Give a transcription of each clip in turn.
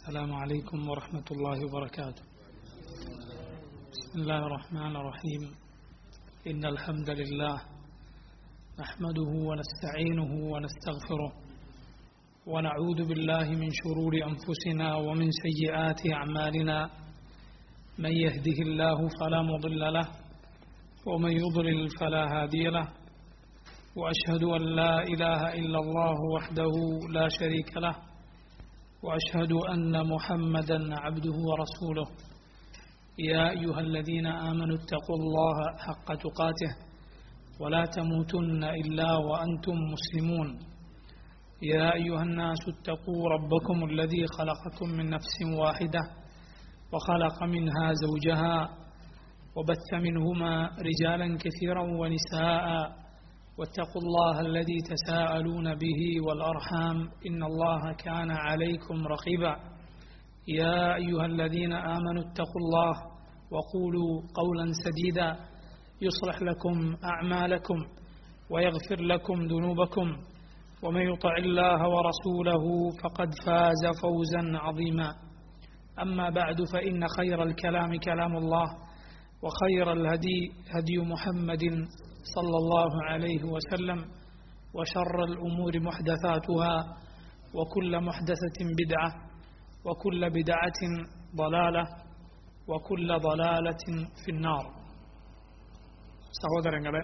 السلام عليكم ورحمة الله وبركاته بسم الله الرحمن الرحيم إن الحمد لله نحمده ونستعينه ونستغفره ونعوذ بالله من شرور أنفسنا ومن سيئات أعمالنا من يهده الله فلا مضل له ومن يضلل فلا هادي له وأشهد أن لا إله إلا الله وحده لا شريك له واشهد ان محمدا عبده ورسوله يا ايها الذين امنوا اتقوا الله حق تقاته ولا تموتن الا وانتم مسلمون يا ايها الناس اتقوا ربكم الذي خلقكم من نفس واحده وخلق منها زوجها وبث منهما رجالا كثيرا ونساء واتقوا الله الذي تساءلون به والأرحام إن الله كان عليكم رقيبا يا أيها الذين آمنوا اتقوا الله وقولوا قولا سديدا يصلح لكم أعمالكم ويغفر لكم ذنوبكم ومن يطع الله ورسوله فقد فاز فوزا عظيما أما بعد فإن خير الكلام كلام الله وخير الهدي هدي محمد صلى الله عليه وسلم وشر الأمور محدثاتها وكل محدثة بدعة وكل بدعة ضلالة وكل ضلالة في النار സഹോദരങ്ങളെ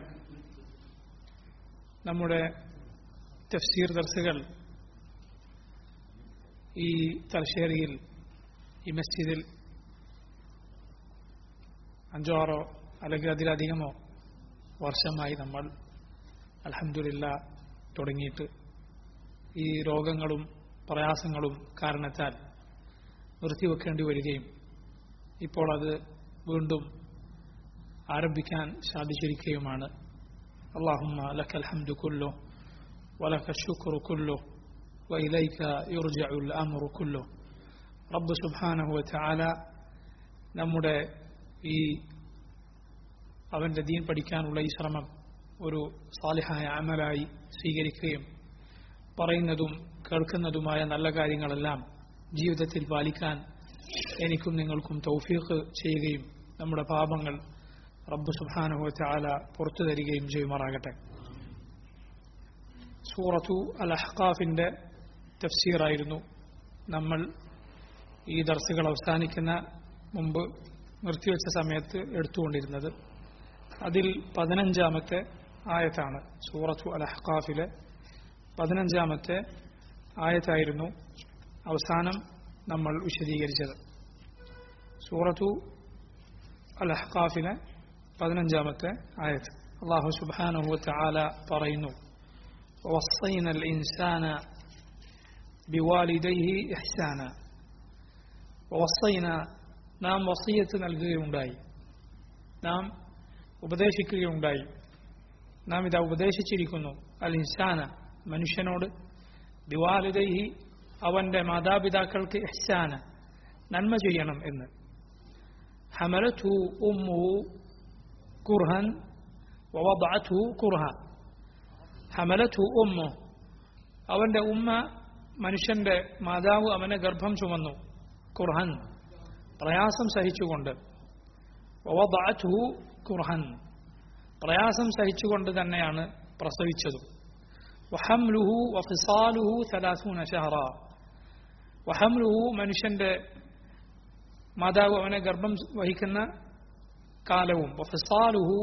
നമ്മുടെ തഫ്സീർ ദർസുകൾ ഈ തലശ്ശേരിയിൽ ഈ മസ്ജിദിൽ അഞ്ചോ ആറോ അല്ലെങ്കിൽ അതിലധികമോ വർഷമായി നമ്മൾ അലഹമില്ല തുടങ്ങിയിട്ട് ഈ രോഗങ്ങളും പ്രയാസങ്ങളും കാരണത്താൽ നിർത്തിവെക്കേണ്ടി വരികയും ഇപ്പോൾ അത് വീണ്ടും ആരംഭിക്കാൻ സാധിച്ചിരിക്കുകയുമാണ് അള്ളാഹുമ്മ ലക്കൽ ഹംദു കുല്ലോ വലക്ക ശുക്രു കുല്ലോ വൈലൈക്ക യുർജഉൽ അമ്രു കുല്ലോ റബ്ബ് സുബ്ഹാനഹു വതആല നമ്മുടെ ഈ അവന്റെ ദീൻ പഠിക്കാനുള്ള ഈ ശ്രമം ഒരു സാലിഹായ അമലായി സ്വീകരിക്കുകയും പറയുന്നതും കേൾക്കുന്നതുമായ നല്ല കാര്യങ്ങളെല്ലാം ജീവിതത്തിൽ പാലിക്കാൻ എനിക്കും നിങ്ങൾക്കും തൗഫീഖ് ചെയ്യുകയും നമ്മുടെ പാപങ്ങൾ റബ്ബ് സുബാനുഹു ചാല പുറത്തു തരികയും ചെയ്യുമാറാകട്ടെ സൂറത്തു അൽ അഹ്കാഫിന്റെ തഫ്സീറായിരുന്നു നമ്മൾ ഈ ദർസുകൾ അവസാനിക്കുന്ന മുമ്പ് നിർത്തിവെച്ച സമയത്ത് എടുത്തുകൊണ്ടിരുന്നത് അതിൽ പതിനഞ്ചാമത്തെ ആയത്താണ് സൂറത്തു അൽ അഹ്കാഫിലെ പതിനഞ്ചാമത്തെ ആയത്തായിരുന്നു അവസാനം നമ്മൾ വിശദീകരിച്ചത് സൂറത്തു അൽ അഹ്കാഫിലെ പതിനഞ്ചാമത്തെ ആയത്ത് അള്ളാഹു സുബാനുഹുത്ത ആല പറയുന്നു وصينا الإنسان بوالديه إحسانا ووصينا നാം വസീയത്ത് നൽകുകയുണ്ടായി നാം ഉപദേശിക്കുകയുണ്ടായി നാം ഇതാ ഉപദേശിച്ചിരിക്കുന്നു അൽ ഇൻസാന മനുഷ്യനോട് ദിവാലിദൈഹി അവന്റെ മാതാപിതാക്കൾക്ക് ഇഹ്സാന നന്മ ചെയ്യണം എന്ന് ഹമലത്തു ഉമ്മുഹു കുർഹൻ വവദഅത്ഹു കുർഹ ഹമലത്തു ഉമ്മു അവന്റെ ഉമ്മ മനുഷ്യന്റെ മാതാവ് അവനെ ഗർഭം ചുമന്നു കുർഹൻ പ്രയാസം സഹിച്ചുകൊണ്ട് വവദഅത്ഹു കുർഹൻ പ്രയാസം സഹിച്ചുകൊണ്ട് തന്നെയാണ് പ്രസവിച്ചതും വഹംലുഹു വഫിസാലുഹു സലാസൂന ഷഹറ വഹംലുഹു മനുഷ്യന്റെ മാതാവ് അവനെ ഗർഭം വഹിക്കുന്ന കാലവും വഫിസാലുഹു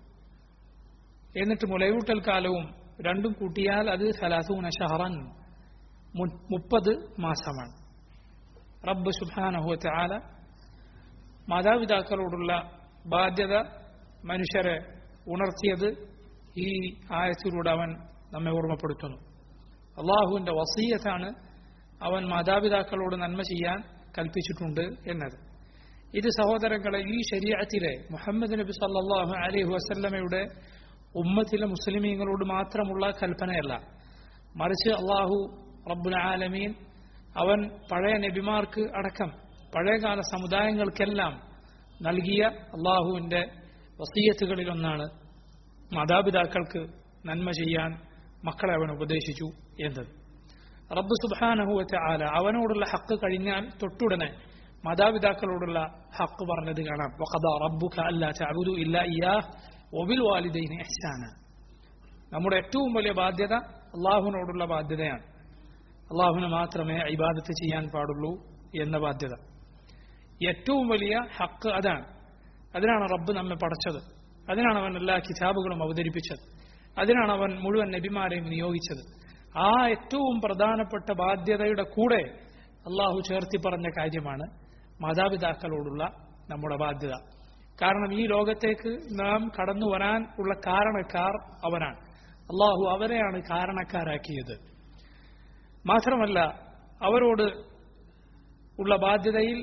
എന്നിട്ട് മുലയൂട്ടൽ കാലവും രണ്ടും കൂട്ടിയാൽ അത് സലാസൂന ഷഹറൻ മുപ്പത് മാസമാണ് റബ്ബ് സുബാനഹു ചാല മാതാപിതാക്കളോടുള്ള ബാധ്യത മനുഷ്യരെ ഉണർത്തിയത് ഈ ആയത്തിലൂടെ അവൻ നമ്മെ ഓർമ്മപ്പെടുത്തുന്നു അള്ളാഹുവിന്റെ വസീയത്താണ് അവൻ മാതാപിതാക്കളോട് നന്മ ചെയ്യാൻ കൽപ്പിച്ചിട്ടുണ്ട് എന്നത് ഇത് സഹോദരങ്ങളെ ഈ ശരീരത്തിലെ മുഹമ്മദ് നബി സല്ലാഹു അലൈഹി വസല്ലമയുടെ ഉമ്മത്തിലെ മുസ്ലിമീങ്ങളോട് മാത്രമുള്ള കൽപ്പനയല്ല മറിച്ച് അള്ളാഹു റബ്ബുൽ ആലമീൻ അവൻ പഴയ നബിമാർക്ക് അടക്കം പഴയകാല സമുദായങ്ങൾക്കെല്ലാം നൽകിയ അള്ളാഹുവിന്റെ വസീയത്തുകളിലൊന്നാണ് മാതാപിതാക്കൾക്ക് നന്മ ചെയ്യാൻ മക്കളെ അവൻ ഉപദേശിച്ചു എന്നത് റബ്ബ് സുബാനഹുവറ്റ ആല അവനോടുള്ള ഹക്ക് കഴിഞ്ഞാൽ തൊട്ടുടനെ മാതാപിതാക്കളോടുള്ള ഹക്ക് പറഞ്ഞത് കാണാം വഖദ റബ്ബുക അല്ലാ തഅബുദു ഇല്ലാ ഇയ്യാഹ് വബിൽ വാലിദൈനി ഇഹ്സാന നമ്മുടെ ഏറ്റവും വലിയ ബാധ്യത അള്ളാഹുവിനോടുള്ള ബാധ്യതയാണ് അള്ളാഹുവിന് മാത്രമേ ഇബാദത്ത് ചെയ്യാൻ പാടുള്ളൂ എന്ന ബാധ്യത ഏറ്റവും വലിയ ഹക്ക് അതാണ് അതിനാണ് റബ്ബ് നമ്മെ പടച്ചത് അതിനാണ് അവൻ എല്ലാ കിതാബുകളും അവതരിപ്പിച്ചത് അതിനാണ് അവൻ മുഴുവൻ നബിമാരെയും നിയോഗിച്ചത് ആ ഏറ്റവും പ്രധാനപ്പെട്ട ബാധ്യതയുടെ കൂടെ അള്ളാഹു ചേർത്തി പറഞ്ഞ കാര്യമാണ് മാതാപിതാക്കളോടുള്ള നമ്മുടെ ബാധ്യത കാരണം ഈ ലോകത്തേക്ക് നാം കടന്നു വരാൻ ഉള്ള കാരണക്കാർ അവനാണ് അള്ളാഹു അവരെയാണ് കാരണക്കാരാക്കിയത് മാത്രമല്ല അവരോട് ഉള്ള ബാധ്യതയിൽ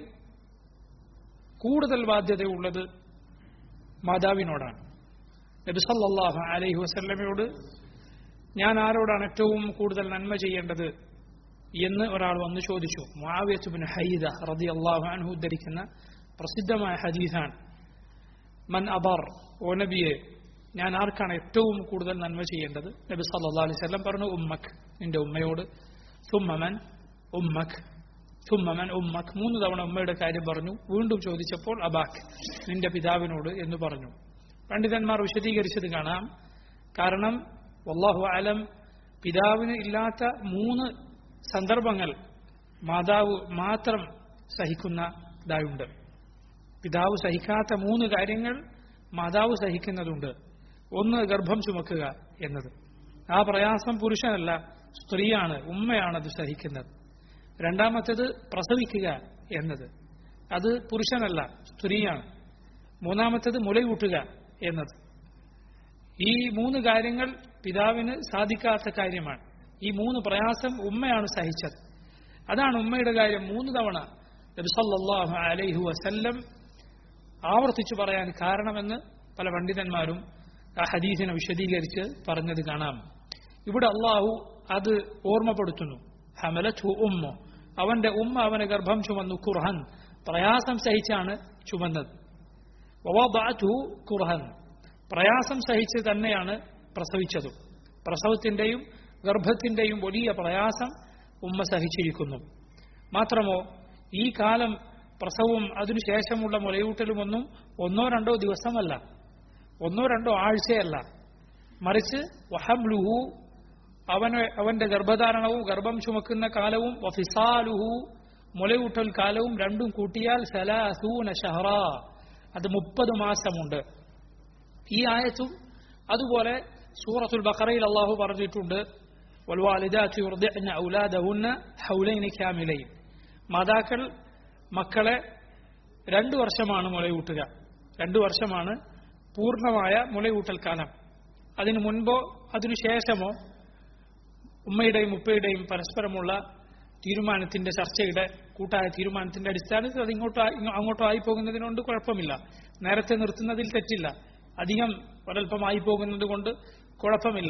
കൂടുതൽ ബാധ്യതയുള്ളത് മാതാവിനോടാണ് നബി സല്ലല്ലാഹു അലൈഹി വസല്ലമയോട് ഞാൻ ആരോടാണ് ഏറ്റവും കൂടുതൽ നന്മ ചെയ്യേണ്ടത് എന്ന് ഒരാൾ വന്ന് ചോദിച്ചു മുആവിയത്തുബിൻ ഹൈദ റതി അള്ളാഹു അൻഹു ഉദ്ധരിക്കുന്ന പ്രസിദ്ധമായ ഹദീസാണ് മൻ അബർ ഓ നബിയെ ഞാൻ ആർക്കാണ് ഏറ്റവും കൂടുതൽ നന്മ ചെയ്യേണ്ടത് നബി സല്ലാ അലൈഹി സ്വലം പറഞ്ഞു ഉമ്മക്ക് നിന്റെ ഉമ്മയോട് സുമ്മമൻ ഉമ്മക്ക് സുമ്മമൻ ഉമ്മക്ക് മൂന്ന് തവണ ഉമ്മയുടെ കാര്യം പറഞ്ഞു വീണ്ടും ചോദിച്ചപ്പോൾ അബാഖ് നിന്റെ പിതാവിനോട് എന്ന് പറഞ്ഞു പണ്ഡിതന്മാർ വിശദീകരിച്ചത് കാണാം കാരണം വല്ലാഹു അലം പിതാവിന് ഇല്ലാത്ത മൂന്ന് സന്ദർഭങ്ങൾ മാതാവ് മാത്രം സഹിക്കുന്നതായുണ്ട് പിതാവ് സഹിക്കാത്ത മൂന്ന് കാര്യങ്ങൾ മാതാവ് സഹിക്കുന്നതുണ്ട് ഒന്ന് ഗർഭം ചുമക്കുക എന്നത് ആ പ്രയാസം പുരുഷനല്ല സ്ത്രീയാണ് ഉമ്മയാണ് അത് സഹിക്കുന്നത് രണ്ടാമത്തേത് പ്രസവിക്കുക എന്നത് അത് പുരുഷനല്ല സ്ത്രീയാണ് മൂന്നാമത്തേത് മുലയൂട്ടുക എന്നത് ഈ മൂന്ന് കാര്യങ്ങൾ പിതാവിന് സാധിക്കാത്ത കാര്യമാണ് ഈ മൂന്ന് പ്രയാസം ഉമ്മയാണ് സഹിച്ചത് അതാണ് ഉമ്മയുടെ കാര്യം മൂന്ന് തവണ നബിസല്ലാഹു അലൈഹു വസല്ലം ആവർത്തിച്ചു പറയാൻ കാരണമെന്ന് പല പണ്ഡിതന്മാരും ആ ഹദീസിനെ വിശദീകരിച്ച് പറഞ്ഞത് കാണാം ഇവിടെ അള്ളാഹു അത് ഓർമ്മപ്പെടുത്തുന്നു ഹമലു ഉമ്മ അവന്റെ ഉമ്മ അവനെ ഗർഭം ചുമന്നു ഖുർഹൻ പ്രയാസം സഹിച്ചാണ് ചുമന്നത് ഖുർഹൻ പ്രയാസം സഹിച്ച് തന്നെയാണ് പ്രസവിച്ചതും പ്രസവത്തിന്റെയും ഗർഭത്തിന്റെയും വലിയ പ്രയാസം ഉമ്മ സഹിച്ചിരിക്കുന്നു മാത്രമോ ഈ കാലം പ്രസവവും അതിനുശേഷമുള്ള മുലയൂട്ടലുമൊന്നും ഒന്നോ രണ്ടോ ദിവസമല്ല ഒന്നോ രണ്ടോ ആഴ്ചയല്ല മറിച്ച് വഹംലുഹു അവന് അവന്റെ ഗർഭധാരണവും ഗർഭം ചുമക്കുന്ന കാലവും വഫിസാലുഹു മുലയൂട്ടൽ കാലവും രണ്ടും കൂട്ടിയാൽ സലാസൂന ഷഹറ അത് മുപ്പത് മാസമുണ്ട് ഈ ആയത്തും അതുപോലെ സൂറത്തുൽ ബഖറയിൽ അള്ളാഹു പറഞ്ഞിട്ടുണ്ട് വൽവാലിദാത്ത് യുർദിഅന ഔലാദഹുന്ന ഹൗലൈനി കാമിലൈൻ മാതാക്കൾ മക്കളെ രണ്ടു വർഷമാണ് മുലയൂട്ടുക രണ്ടു വർഷമാണ് പൂർണ്ണമായ മുലയൂട്ടൽ കാലം അതിനു മുൻപോ അതിനുശേഷമോ ഉമ്മയുടെയും ഉപ്പയുടെയും പരസ്പരമുള്ള തീരുമാനത്തിന്റെ ചർച്ചയുടെ കൂട്ടായ തീരുമാനത്തിന്റെ അടിസ്ഥാനത്തിൽ അത് ഇങ്ങോട്ടോ അങ്ങോട്ടോ ആയി പോകുന്നതിനോണ്ട് കുഴപ്പമില്ല നേരത്തെ നിർത്തുന്നതിൽ തെറ്റില്ല അധികം ഒരൽപ്പമായി പോകുന്നത് കൊണ്ട് കുഴപ്പമില്ല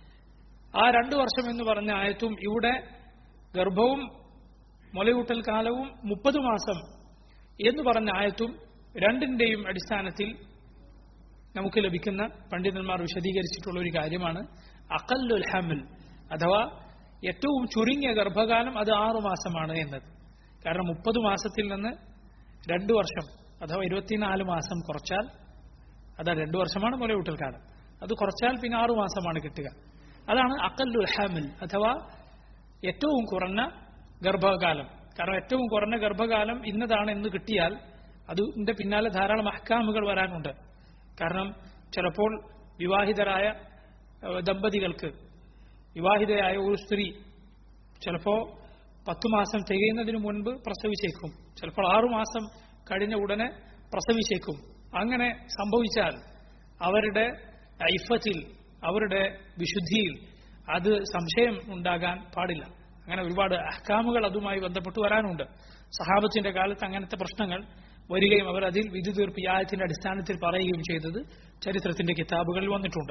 ആ രണ്ടു വർഷം എന്ന് പറഞ്ഞ ആയത്തും ഇവിടെ ഗർഭവും മുലയൂട്ടൽ കാലവും മുപ്പത് മാസം എന്ന് പറഞ്ഞ ആയത്തും രണ്ടിന്റെയും അടിസ്ഥാനത്തിൽ നമുക്ക് ലഭിക്കുന്ന പണ്ഡിതന്മാർ വിശദീകരിച്ചിട്ടുള്ള ഒരു കാര്യമാണ് അക്കല്ലുൽ ഹമിൽ അഥവാ ഏറ്റവും ചുരുങ്ങിയ ഗർഭകാലം അത് ആറു മാസമാണ് എന്നത് കാരണം മുപ്പത് മാസത്തിൽ നിന്ന് രണ്ടു വർഷം അഥവാ ഇരുപത്തിനാല് മാസം കുറച്ചാൽ അതാ രണ്ടു വർഷമാണ് മുലയൂട്ടൽ കാലം അത് കുറച്ചാൽ പിന്നെ ആറു മാസമാണ് കിട്ടുക അതാണ് അക്കല്ലുൽ ഹാമിൽ അഥവാ ഏറ്റവും കുറഞ്ഞ ഗർഭകാലം കാരണം ഏറ്റവും കുറഞ്ഞ ഗർഭകാലം ഇന്നതാണ് എന്ന് കിട്ടിയാൽ അതിന്റെ പിന്നാലെ ധാരാളം അഹ്കാമുകൾ വരാനുണ്ട് കാരണം ചിലപ്പോൾ വിവാഹിതരായ ദമ്പതികൾക്ക് വിവാഹിതയായ ഒരു സ്ത്രീ ചിലപ്പോ പത്തു മാസം തികയുന്നതിന് മുൻപ് പ്രസവിച്ചേക്കും ചിലപ്പോൾ ആറുമാസം കഴിഞ്ഞ ഉടനെ പ്രസവിച്ചേക്കും അങ്ങനെ സംഭവിച്ചാൽ അവരുടെ ഐഫത്തിൽ അവരുടെ വിശുദ്ധിയിൽ അത് സംശയം ഉണ്ടാകാൻ പാടില്ല അങ്ങനെ ഒരുപാട് അഹ്കാമുകൾ അതുമായി ബന്ധപ്പെട്ട് വരാനുണ്ട് സഹാബത്തിന്റെ കാലത്ത് അങ്ങനത്തെ പ്രശ്നങ്ങൾ വരികയും അവർ അതിൽ വിധി തീർപ്പ് ഈ ആയത്തിന്റെ അടിസ്ഥാനത്തിൽ പറയുകയും ചെയ്തത് ചരിത്രത്തിന്റെ കിതാബുകളിൽ വന്നിട്ടുണ്ട്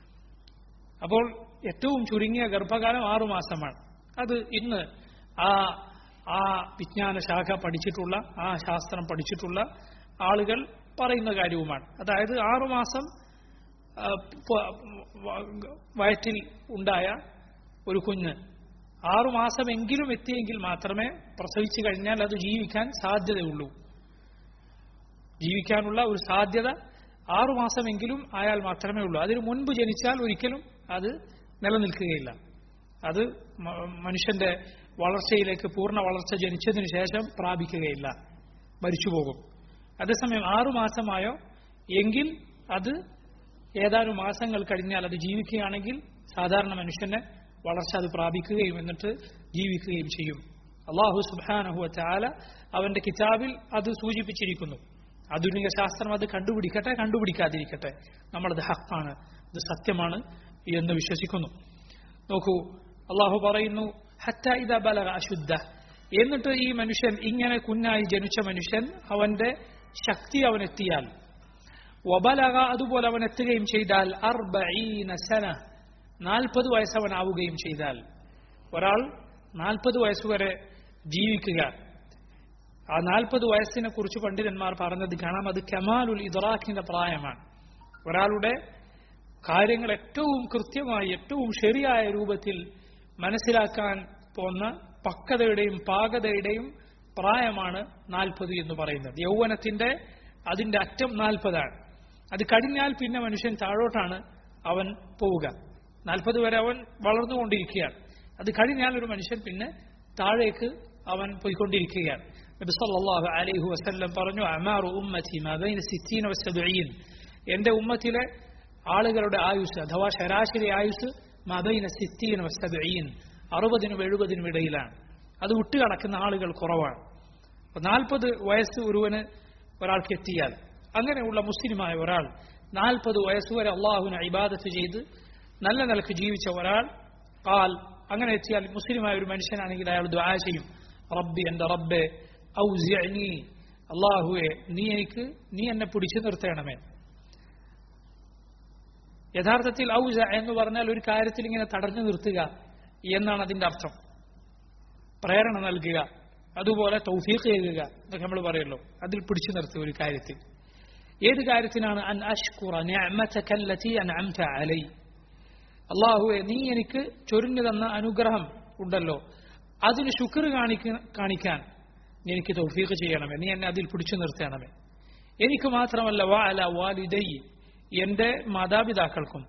അപ്പോൾ ഏറ്റവും ചുരുങ്ങിയ ഗർഭകാലം ആറുമാസമാണ് അത് ഇന്ന് ആ ആ വിജ്ഞാന ശാഖ പഠിച്ചിട്ടുള്ള ആ ശാസ്ത്രം പഠിച്ചിട്ടുള്ള ആളുകൾ പറയുന്ന കാര്യവുമാണ് അതായത് ആറുമാസം വയറ്റിൽ ഉണ്ടായ ഒരു കുഞ്ഞ് ആറു മാസമെങ്കിലും എത്തിയെങ്കിൽ മാത്രമേ പ്രസവിച്ചു കഴിഞ്ഞാൽ അത് ജീവിക്കാൻ സാധ്യതയുള്ളൂ ജീവിക്കാനുള്ള ഒരു സാധ്യത ആറു മാസമെങ്കിലും ആയാൽ മാത്രമേ ഉള്ളൂ അതിനു മുൻപ് ജനിച്ചാൽ ഒരിക്കലും അത് നിലനിൽക്കുകയില്ല അത് മ- മനുഷ്യന്റെ വളർച്ചയിലേക്ക് പൂർണ്ണ വളർച്ച ജനിച്ചതിന് ശേഷം പ്രാപിക്കുകയില്ല മരിച്ചുപോകും അതേസമയം ആറു മാസമായോ എങ്കിൽ അത് ഏതാനും മാസങ്ങൾ കഴിഞ്ഞാൽ അത് ജീവിക്കുകയാണെങ്കിൽ സാധാരണ മനുഷ്യന്റെ വളർച്ച അത് പ്രാപിക്കുകയും എന്നിട്ട് ജീവിക്കുകയും ചെയ്യും അള്ളാഹു സുബാനഹു ചാല അവന്റെ കിതാബിൽ അത് സൂചിപ്പിച്ചിരിക്കുന്നു ആധുനിക ശാസ്ത്രം അത് കണ്ടുപിടിക്കട്ടെ കണ്ടുപിടിക്കാതിരിക്കട്ടെ നമ്മളത് ഹക്കാണ് ഇത് സത്യമാണ് എന്ന് വിശ്വസിക്കുന്നു നോക്കൂ അള്ളാഹു പറയുന്നു ഹത്ത ഇത ബലക അശുദ്ധ എന്നിട്ട് ഈ മനുഷ്യൻ ഇങ്ങനെ കുഞ്ഞായി ജനിച്ച മനുഷ്യൻ അവന്റെ ശക്തി അവനെത്തിയാൽ വബലക അതുപോലെ അവൻ എത്തുകയും ചെയ്താൽ അർബഈന സന നാൽപ്പത് വയസ്സവനാവുകയും ചെയ്താൽ ഒരാൾ നാൽപ്പത് വയസ്സുവരെ ജീവിക്കുക ആ നാൽപ്പത് വയസ്സിനെ കുറിച്ച് പണ്ഡിതന്മാർ പറഞ്ഞത് കാണാം അത് കമാലുൽ ഇദ്റാഖിന്റെ പ്രായമാണ് ഒരാളുടെ കാര്യങ്ങൾ ഏറ്റവും കൃത്യമായി ഏറ്റവും ശരിയായ രൂപത്തിൽ മനസ്സിലാക്കാൻ പോന്ന പക്വതയുടെയും പാകതയുടെയും പ്രായമാണ് നാൽപ്പത് എന്ന് പറയുന്നത് യൗവനത്തിന്റെ അതിന്റെ അറ്റം നാൽപ്പതാണ് അത് കഴിഞ്ഞാൽ പിന്നെ മനുഷ്യൻ താഴോട്ടാണ് അവൻ പോവുക നാൽപ്പത് വരെ അവൻ വളർന്നുകൊണ്ടിരിക്കുകയാണ് അത് കഴിഞ്ഞാൽ ഒരു മനുഷ്യൻ പിന്നെ താഴേക്ക് അവൻ പോയിക്കൊണ്ടിരിക്കുകയാണ് നബി സല്ലല്ലാഹു അലൈഹി വസല്ലം പറഞ്ഞു അമാറു ഉമ്മത്തി മാ ബൈന 60 വ 70 എന്റെ ഉമ്മത്തിലെ ആളുകളുടെ ആയുസ് അഥവാ ശരാശരി ആയുസ് മാ ബൈന 60 വ 70 അറുപതിനും എഴുപതിനും ഇടയിലാണ് അത് വിട്ടുകടക്കുന്ന ആളുകൾ കുറവാണ് നാൽപ്പത് വയസ്സ് ഒരുവന് ഒരാൾക്ക് എത്തിയാൽ അങ്ങനെയുള്ള മുസ്ലിമായ ഒരാൾ നാൽപ്പത് വയസ്സുവരെ അള്ളാഹുവിനെ ഇബാദത്ത് ചെയ്ത് നല്ല നിലക്ക് ജീവിച്ച ഒരാൾ കാൽ അങ്ങനെ എത്തിയാൽ മുസ്ലിമായ ഒരു മനുഷ്യനാണെങ്കിൽ അയാൾ ദ്വാ ചെയ്യും റബ്ബി എന്റെ റബ്ബെ ഔസിഅനി അള്ളാഹുവെ നീ എനിക്ക് നീ എന്നെ പിടിച്ചു നിർത്തണമേ യഥാർത്ഥത്തിൽ ഔസ എന്ന് പറഞ്ഞാൽ ഒരു കാര്യത്തിൽ ഇങ്ങനെ തടഞ്ഞു നിർത്തുക എന്നാണ് അതിന്റെ അർത്ഥം പ്രേരണ നൽകുക അതുപോലെ തൗഫീഖ് ചെയ്യുക എന്നൊക്കെ നമ്മൾ പറയുമല്ലോ അതിൽ പിടിച്ചു നിർത്തുക ഒരു കാര്യത്തിൽ ഏത് കാര്യത്തിനാണ് അൻ അഷ്കുറ നിഅമതക അല്ലതി അൻഅംത അലൈ അള്ളാഹുവെ നീ എനിക്ക് ചൊരിഞ്ഞു തന്ന അനുഗ്രഹം ഉണ്ടല്ലോ അതിന് ശുക്ർ കാണിക്ക കാണിക്കാൻ നീ എനിക്ക് തൗഫീഖ് ചെയ്യണമേ നീ എന്നെ അതിൽ പിടിച്ചു നിർത്തണമേ എനിക്ക് മാത്രമല്ല വാല വാലിദൈ എന്റെ മാതാപിതാക്കൾക്കും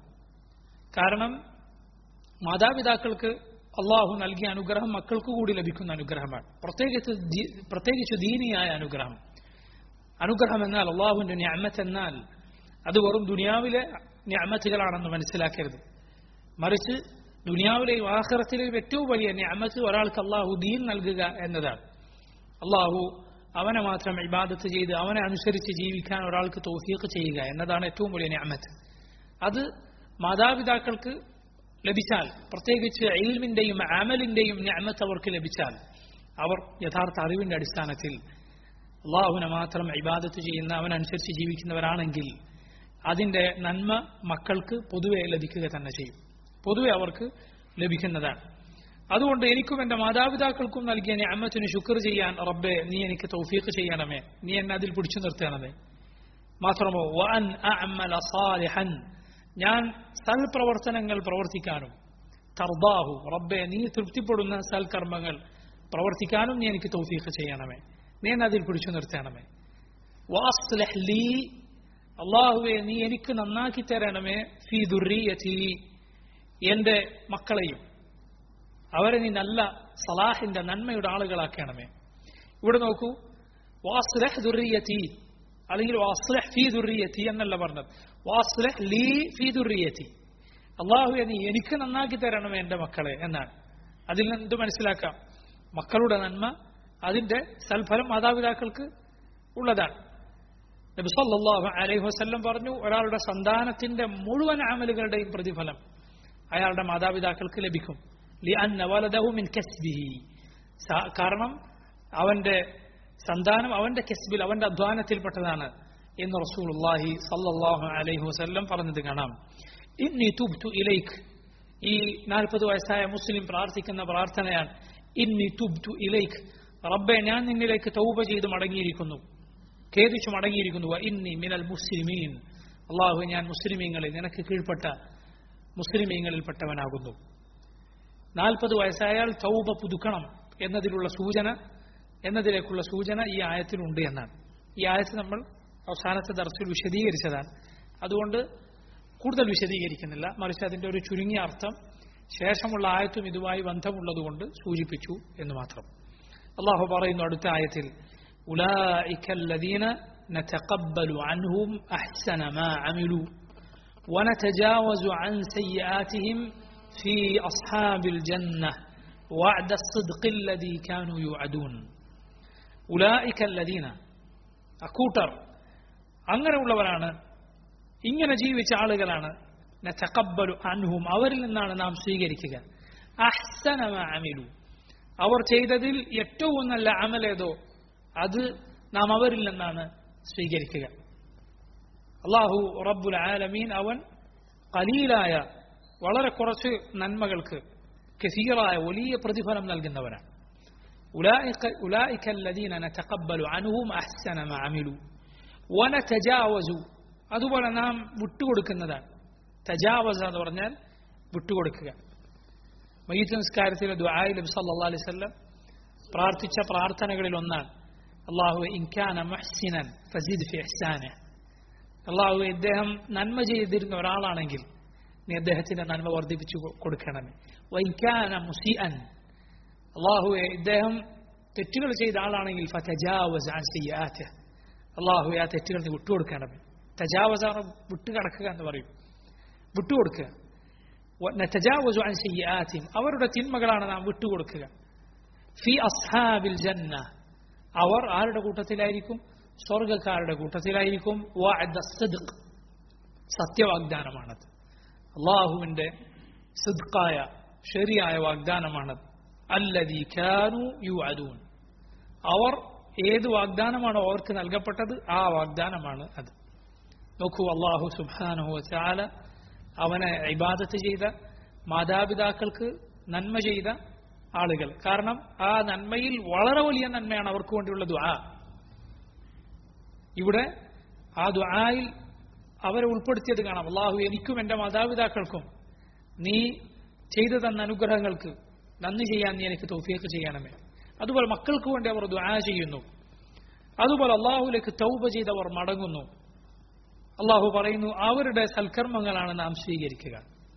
കാരണം മാതാപിതാക്കൾക്ക് അള്ളാഹു നൽകിയ അനുഗ്രഹം മക്കൾക്ക് കൂടി ലഭിക്കുന്ന അനുഗ്രഹമാണ് പ്രത്യേകിച്ച് ദീ- പ്രത്യേകിച്ച് ദീനിയായ അനുഗ്രഹം അനുഗ്രഹം എന്നാൽ അള്ളാഹുവിന്റെ ഞാമത്ത് എന്നാൽ അത് വെറും ദുനിയാവിലെ ഞാമത്തുകളാണെന്ന് മനസ്സിലാക്കരുത് മറിച്ച് ദുനിയാവിലെയും ആഹ്റത്തിലെയും ഏറ്റവും വലിയ ഞാമത്ത് ഒരാൾക്ക് അള്ളാഹു ദീൻ നൽകുക എന്നതാണ് അള്ളാഹു അവനെ മാത്രം ഇബാദത്ത് ചെയ്ത് അവനെ അനുസരിച്ച് ജീവിക്കാൻ ഒരാൾക്ക് തൗഫീഖ് ചെയ്യുക എന്നതാണ് ഏറ്റവും വലിയ ഞാമത്ത് അത് മാതാപിതാക്കൾക്ക് ലഭിച്ചാൽ പ്രത്യേകിച്ച് എയിൽമിന്റെയും അമലിന്റെയും ഞാമത്ത് അവർക്ക് ലഭിച്ചാൽ അവർ യഥാർത്ഥ അറിവിന്റെ അടിസ്ഥാനത്തിൽ അള്ളാഹുവിനെ മാത്രം ഇബാദത്ത് ചെയ്യുന്ന അവനനുസരിച്ച് ജീവിക്കുന്നവരാണെങ്കിൽ അതിന്റെ നന്മ മക്കൾക്ക് പൊതുവെ ലഭിക്കുക തന്നെ ചെയ്യും പൊതുവെ അവർക്ക് ലഭിക്കുന്നതാണ് അതുകൊണ്ട് എനിക്കും എന്റെ മാതാപിതാക്കൾക്കും നൽകിയ ഞാമത്തിന് ശുക്ർ ചെയ്യാൻ റബ്ബെ നീ എനിക്ക് തൗഫീഖ് ചെയ്യണമേ നീ എന്നെ അതിൽ പിടിച്ചു നിർത്തണമേ മാത്രമോ വഅൻ അഅമല സാലിഹൻ ഞാൻ സൽപ്രവർത്തനങ്ങൾ പ്രവർത്തിക്കാനും തർദാഹു റബ്ബെ നീ തൃപ്തിപ്പെടുന്ന സൽക്കർമ്മങ്ങൾ പ്രവർത്തിക്കാനും നീ എനിക്ക് തൗഫീഖ് ചെയ്യണമേ നീ എന്നെ അതിൽ പിടിച്ചു നിർത്തണമേ വാസ്ലഹ് ലീ അള്ളാഹുവെ നീ എനിക്ക് നന്നാക്കി തരണമേ ഫി ദുർറിയത്തി എന്റെ മക്കളെയും അവരെ നീ നല്ല സലാഹിന്റെ നന്മയുടെ ആളുകളാക്കണമേ ഇവിടെ നോക്കൂ വാസ്ലഹ് ദുർറിയത്തി അല്ലെങ്കിൽ വാസ്ലഹ് ഫി ദുർറിയത്തി എന്നല്ല പറഞ്ഞത് വാസ്ലഹ് ലീ ഫി ദുർറിയത്തി അള്ളാഹുവെ നീ എനിക്ക് നന്നാക്കി തരണമേ എന്റെ മക്കളെ എന്നാണ് അതിൽ നിന്ന് എന്ത് മനസ്സിലാക്കാം മക്കളുടെ നന്മ അതിന്റെ സൽഫലം മാതാപിതാക്കൾക്ക് ഉള്ളതാണ് നബി സല്ലല്ലാഹു അലൈഹി വസല്ലം പറഞ്ഞു ഒരാളുടെ സന്താനത്തിന്റെ മുഴുവൻ അമലുകളുടെയും പ്രതിഫലം അയാളുടെ മാതാപിതാക്കൾക്ക് ലഭിക്കും ലിഅന്ന വലദഹു മിൻ കസ്ബിഹി സ- കാരണം അവന്റെ സന്താനം അവന്റെ കസ്ബിൽ അവന്റെ അധ്വാനത്തിൽപ്പെട്ടതാണ് എന്ന് റസൂലുള്ളാഹി സല്ലല്ലാഹു അലൈഹി വസല്ലം പറഞ്ഞത് കാണാം ഇന്നി തുബ്തു ഇലൈക് ഈ നാൽപ്പത് വയസ്സായ മുസ്ലിം പ്രാർത്ഥിക്കുന്ന പ്രാർത്ഥനയാണ് ഇന്നി തുബ്തു ഇലൈക് റബ്ബെ ഞാൻ നിന്നിലേക്ക് തൗബ ചെയ്ത് മടങ്ങിയിരിക്കുന്നു ഖേദിച്ചു മടങ്ങിയിരിക്കുന്നു വ ഇന്നി മിനൽ മുസ്ലിമീൻ അള്ളാഹു ഞാൻ മുസ്ലിമീങ്ങളിൽ നിനക്ക് കീഴ്പ്പെട്ട മുസ്ലിമീങ്ങളിൽപ്പെട്ടവനാകുന്നു നാൽപ്പത് വയസ്സായാൽ തൗബ പുതുക്കണം എന്നതിലുള്ള സൂചന എന്നതിലേക്കുള്ള സൂചന ഈ ആയത്തിലുണ്ട് എന്നാണ് ഈ ആയത്ത് നമ്മൾ അവസാനത്തെ ദർശയിൽ വിശദീകരിച്ചതാണ് അതുകൊണ്ട് കൂടുതൽ വിശദീകരിക്കുന്നില്ല മറിച്ച് അതിന്റെ ഒരു ചുരുങ്ങിയ അർത്ഥം ശേഷമുള്ള ആയത്തും ഇതുമായി ബന്ധമുള്ളതുകൊണ്ട് സൂചിപ്പിച്ചു എന്ന് മാത്രം അള്ളാഹു പറയുന്നു അടുത്ത ആയത്തിൽ أولئك الذين نتقبل عنهم أحسن ما عملوا ونتجاوز عن سيئاتهم في أصحاب الجنة وعد الصدق الذي كانوا يوعدون أولئك الذين അക്കൂട്ടർ അങ്ങനെയുള്ളവരാണ് ഇങ്ങനെ ജീവിച്ച ആളുകളാണ് നതഖബ്ബലു അൻഹും അവരിൽ നിന്നാണ് നാം സ്വീകരിക്കുക അഹ്സന മാ അമിലു അവർ ചെയ്തതിൽ ഏറ്റവും നല്ല അമലേതോ അത് നാം അവരിൽ നിന്നാണ് സ്വീകരിക്കുക അള്ളാഹു റബ്ബുൽ ആലമീൻ അവൻ കലീലായ വളരെ കുറച്ച് നന്മകൾക്ക് കസീറായ വലിയ പ്രതിഫലം നൽകുന്നവനാണ് أولئك, أولئك الذين نتقبل عنهم أحسن ما عملوا ونتجاوز അതുപോലെ നാം വിട്ടുകൊടുക്കുന്നതാണ് തജാവസ എന്ന് പറഞ്ഞാൽ വിട്ടുകൊടുക്കുക മയ്യത്ത് നിസ്കാരത്തിലെ ദുആയിൽ നബി സല്ലല്ലാഹു അലൈഹി വസല്ലം പ്രാർത്ഥിച്ച പ്രാർത്ഥനകളിൽ ഒന്നാണ് അള്ളാഹു ഇൻകാന മുഹ്സിനൻ ഫസീദ് ഫി ഇഹ്സാനിഹ് അള്ളാഹു ഇദ്ദേഹം നന്മ ചെയ്തിരുന്ന ഒരാളാണെങ്കിൽ നീ അദ്ദേഹത്തിന്റെ നന്മ വർദ്ധിപ്പിച്ചു കൊടുക്കണമേ വൈകാന മുസിഅൻ അള്ളാഹുവെ ഇദ്ദേഹം തെറ്റുകൾ ചെയ്ത ആളാണെങ്കിൽ ഫതജാവസ് അൻ സയ്യാത്തിഹ് അള്ളാഹു ആ തെറ്റുകൾ നീ വിട്ടുകൊടുക്കണമേ തജാവസാണ് വിട്ടുകടക്കുക എന്ന് പറയും വിട്ടുകൊടുക്കുക നതജാവസു അൻ സയ്യാത്തിഹിം അവരുടെ തിന്മകളാണ് നാം വിട്ടുകൊടുക്കുക ഫി അസ്ഹാബിൽ ജന്ന അവർ ആരുടെ കൂട്ടത്തിലായിരിക്കും സ്വർഗക്കാരുടെ കൂട്ടത്തിലായിരിക്കും വഅദ സിദ്ഖ് സത്യവാഗ്ദാനമാണത് അള്ളാഹുവിന്റെ സിദ്ഖായ ശരിയായ വാഗ്ദാനമാണത് അല്ലദീ കാനു യുഅദൂൻ അവർ ഏത് വാഗ്ദാനമാണോ അവർക്ക് നൽകപ്പെട്ടത് ആ വാഗ്ദാനമാണ് അത് നോക്കൂ അള്ളാഹു സുബ്ഹാനഹു വതആല അവനെ ഇബാദത്ത് ചെയ്ത മാതാപിതാക്കൾക്ക് നന്മ ചെയ്ത ആളുകൾ കാരണം ആ നന്മയിൽ വളരെ വലിയ നന്മയാണ് അവർക്ക് വേണ്ടിയുള്ള ദുആ ഇവിടെ ആ ദുആയിൽ അവരെ ഉൾപ്പെടുത്തിയത് കാണാം അള്ളാഹു എനിക്കും എന്റെ മാതാപിതാക്കൾക്കും നീ ചെയ്തു തന്ന അനുഗ്രഹങ്ങൾക്ക് നന്ദി ചെയ്യാൻ നീ എനിക്ക് തൗഫീഖ് ചെയ്യണമേ അതുപോലെ മക്കൾക്ക് വേണ്ടി അവർ ദുആ ചെയ്യുന്നു അതുപോലെ അള്ളാഹുലേക്ക് തൗബ ചെയ്തവർ മടങ്ങുന്നു അള്ളാഹു പറയുന്നു അവരുടെ സൽക്കർമ്മങ്ങളാണ് നാം സ്വീകരിക്കുക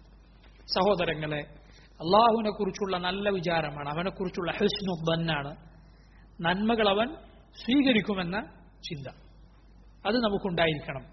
സഹോദരങ്ങളെ അള്ളാഹുവിനെ കുറിച്ചുള്ള നല്ല വിചാരമാണ് അവനെക്കുറിച്ചുള്ള ഹെസ്നു ബന്നാണ് നന്മകൾ അവൻ സ്വീകരിക്കുമെന്ന ചിന്ത അത് നമുക്കുണ്ടായിരിക്കണം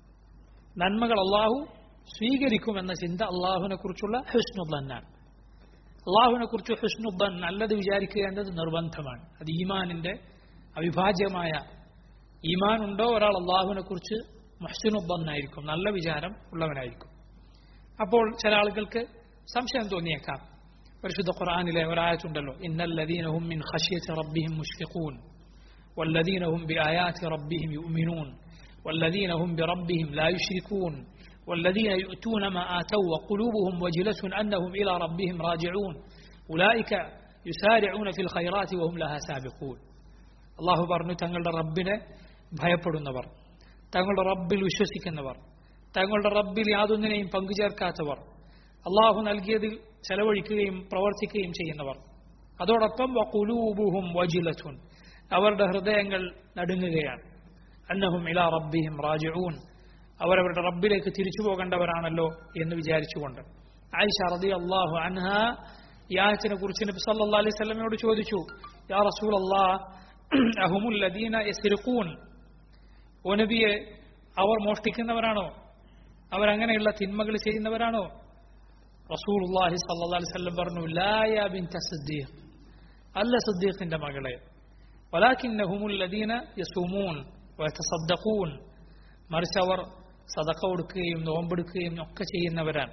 നന്മകൾ അള്ളാഹു സ്വീകരിക്കുമെന്ന ചിന്ത അള്ളാഹുവിനെ കുറിച്ചുള്ള ഹെസ്നു ബന്നാണ് അള്ളാഹുവിനെ കുറിച്ച് ഹുസ്നുബൻ നല്ലത് വിചാരിക്കുക എന്നത് നിർബന്ധമാണ് അത് ഈമാനിന്റെ അവിഭാജ്യമായ ഈമാൻ ഉണ്ടോ ഒരാൾ അള്ളാഹുവിനെ കുറിച്ച് മഹ്സുനുബന്നായിരിക്കും നല്ല വിചാരം ഉള്ളവനായിരിക്കും അപ്പോൾ ചില ആളുകൾക്ക് സംശയം തോന്നിയേക്കാം പരിശുദ്ധ ഖുർആനിലെ ഒരായത്തുണ്ടല്ലോ ഇന്നല്ലദീനഹും മിൻ ഖശിയത്തി റബ്ബിഹിം മുഷ്ഫിഖൂൻ والذين هم بآيات ربهم يؤمنون والذين هم بربهم لا يشركون والذين يؤتون ما آتوا وقلوبهم وجلة أنهم إلى ربهم راجعون أولئك يسارعون في الخيرات وهم لها سابقون الله പറഞ്ഞു തങ്ങളുടെ റബ്ബിനെ ഭയപ്പെടുന്നവർ തങ്ങളുടെ റബ്ബിൽ വിശ്വസിക്കുന്നവർ തങ്ങളുടെ റബ്ബിൽ യാതൊന്നിനെയും പങ്കുചേർക്കാത്തവർ അള്ളാഹു നൽകിയതിൽ ചെലവഴിക്കുകയും പ്രവർത്തിക്കുകയും ചെയ്യുന്നവർ അതോടൊപ്പം വഖുലൂബുഹും വജിലത്തുൻ അവരുടെ ഹൃദയങ്ങൾ നടുങ്ങുകയാണ് അന്നഹും ഇലാ റബ്ബിഹിം റാജിഊൻ അവരവരുടെ റബ്ബിലേക്ക് തിരിച്ചു പോകേണ്ടവരാണല്ലോ എന്ന് വിചാരിച്ചുകൊണ്ട് ആയിഷ റതി അള്ളാഹു അൻഹ ഈ ആയത്തിനെ കുറിച്ച് നബി സല്ലല്ലാഹു അലൈഹി വസല്ലമയോട് ചോദിച്ചു യാ റസൂൽ അഹുമുല്ലദീന യസ്രിഖൂൻ ഓ നബിയെ അവർ മോഷ്ടിക്കുന്നവരാണോ അവരങ്ങനെയുള്ള തിന്മകൾ ചെയ്യുന്നവരാണോ റസൂലുള്ളാഹി സല്ലല്ലാഹു അലൈഹി വസല്ലം പറഞ്ഞു ലാ യാ ബിൻത സിദ്ദീഖ് അല്ല സിദ്ദീഖിന്റെ മകളെ വലാകിന്നഹുമുല്ലദീന യസൂമൂൻ വയതസദ്ദഖൂൻ മറിച്ച് അവർ സദക്ക കൊടുക്കുകയും നോമ്പെടുക്കുകയും ഒക്കെ ചെയ്യുന്നവരാണ്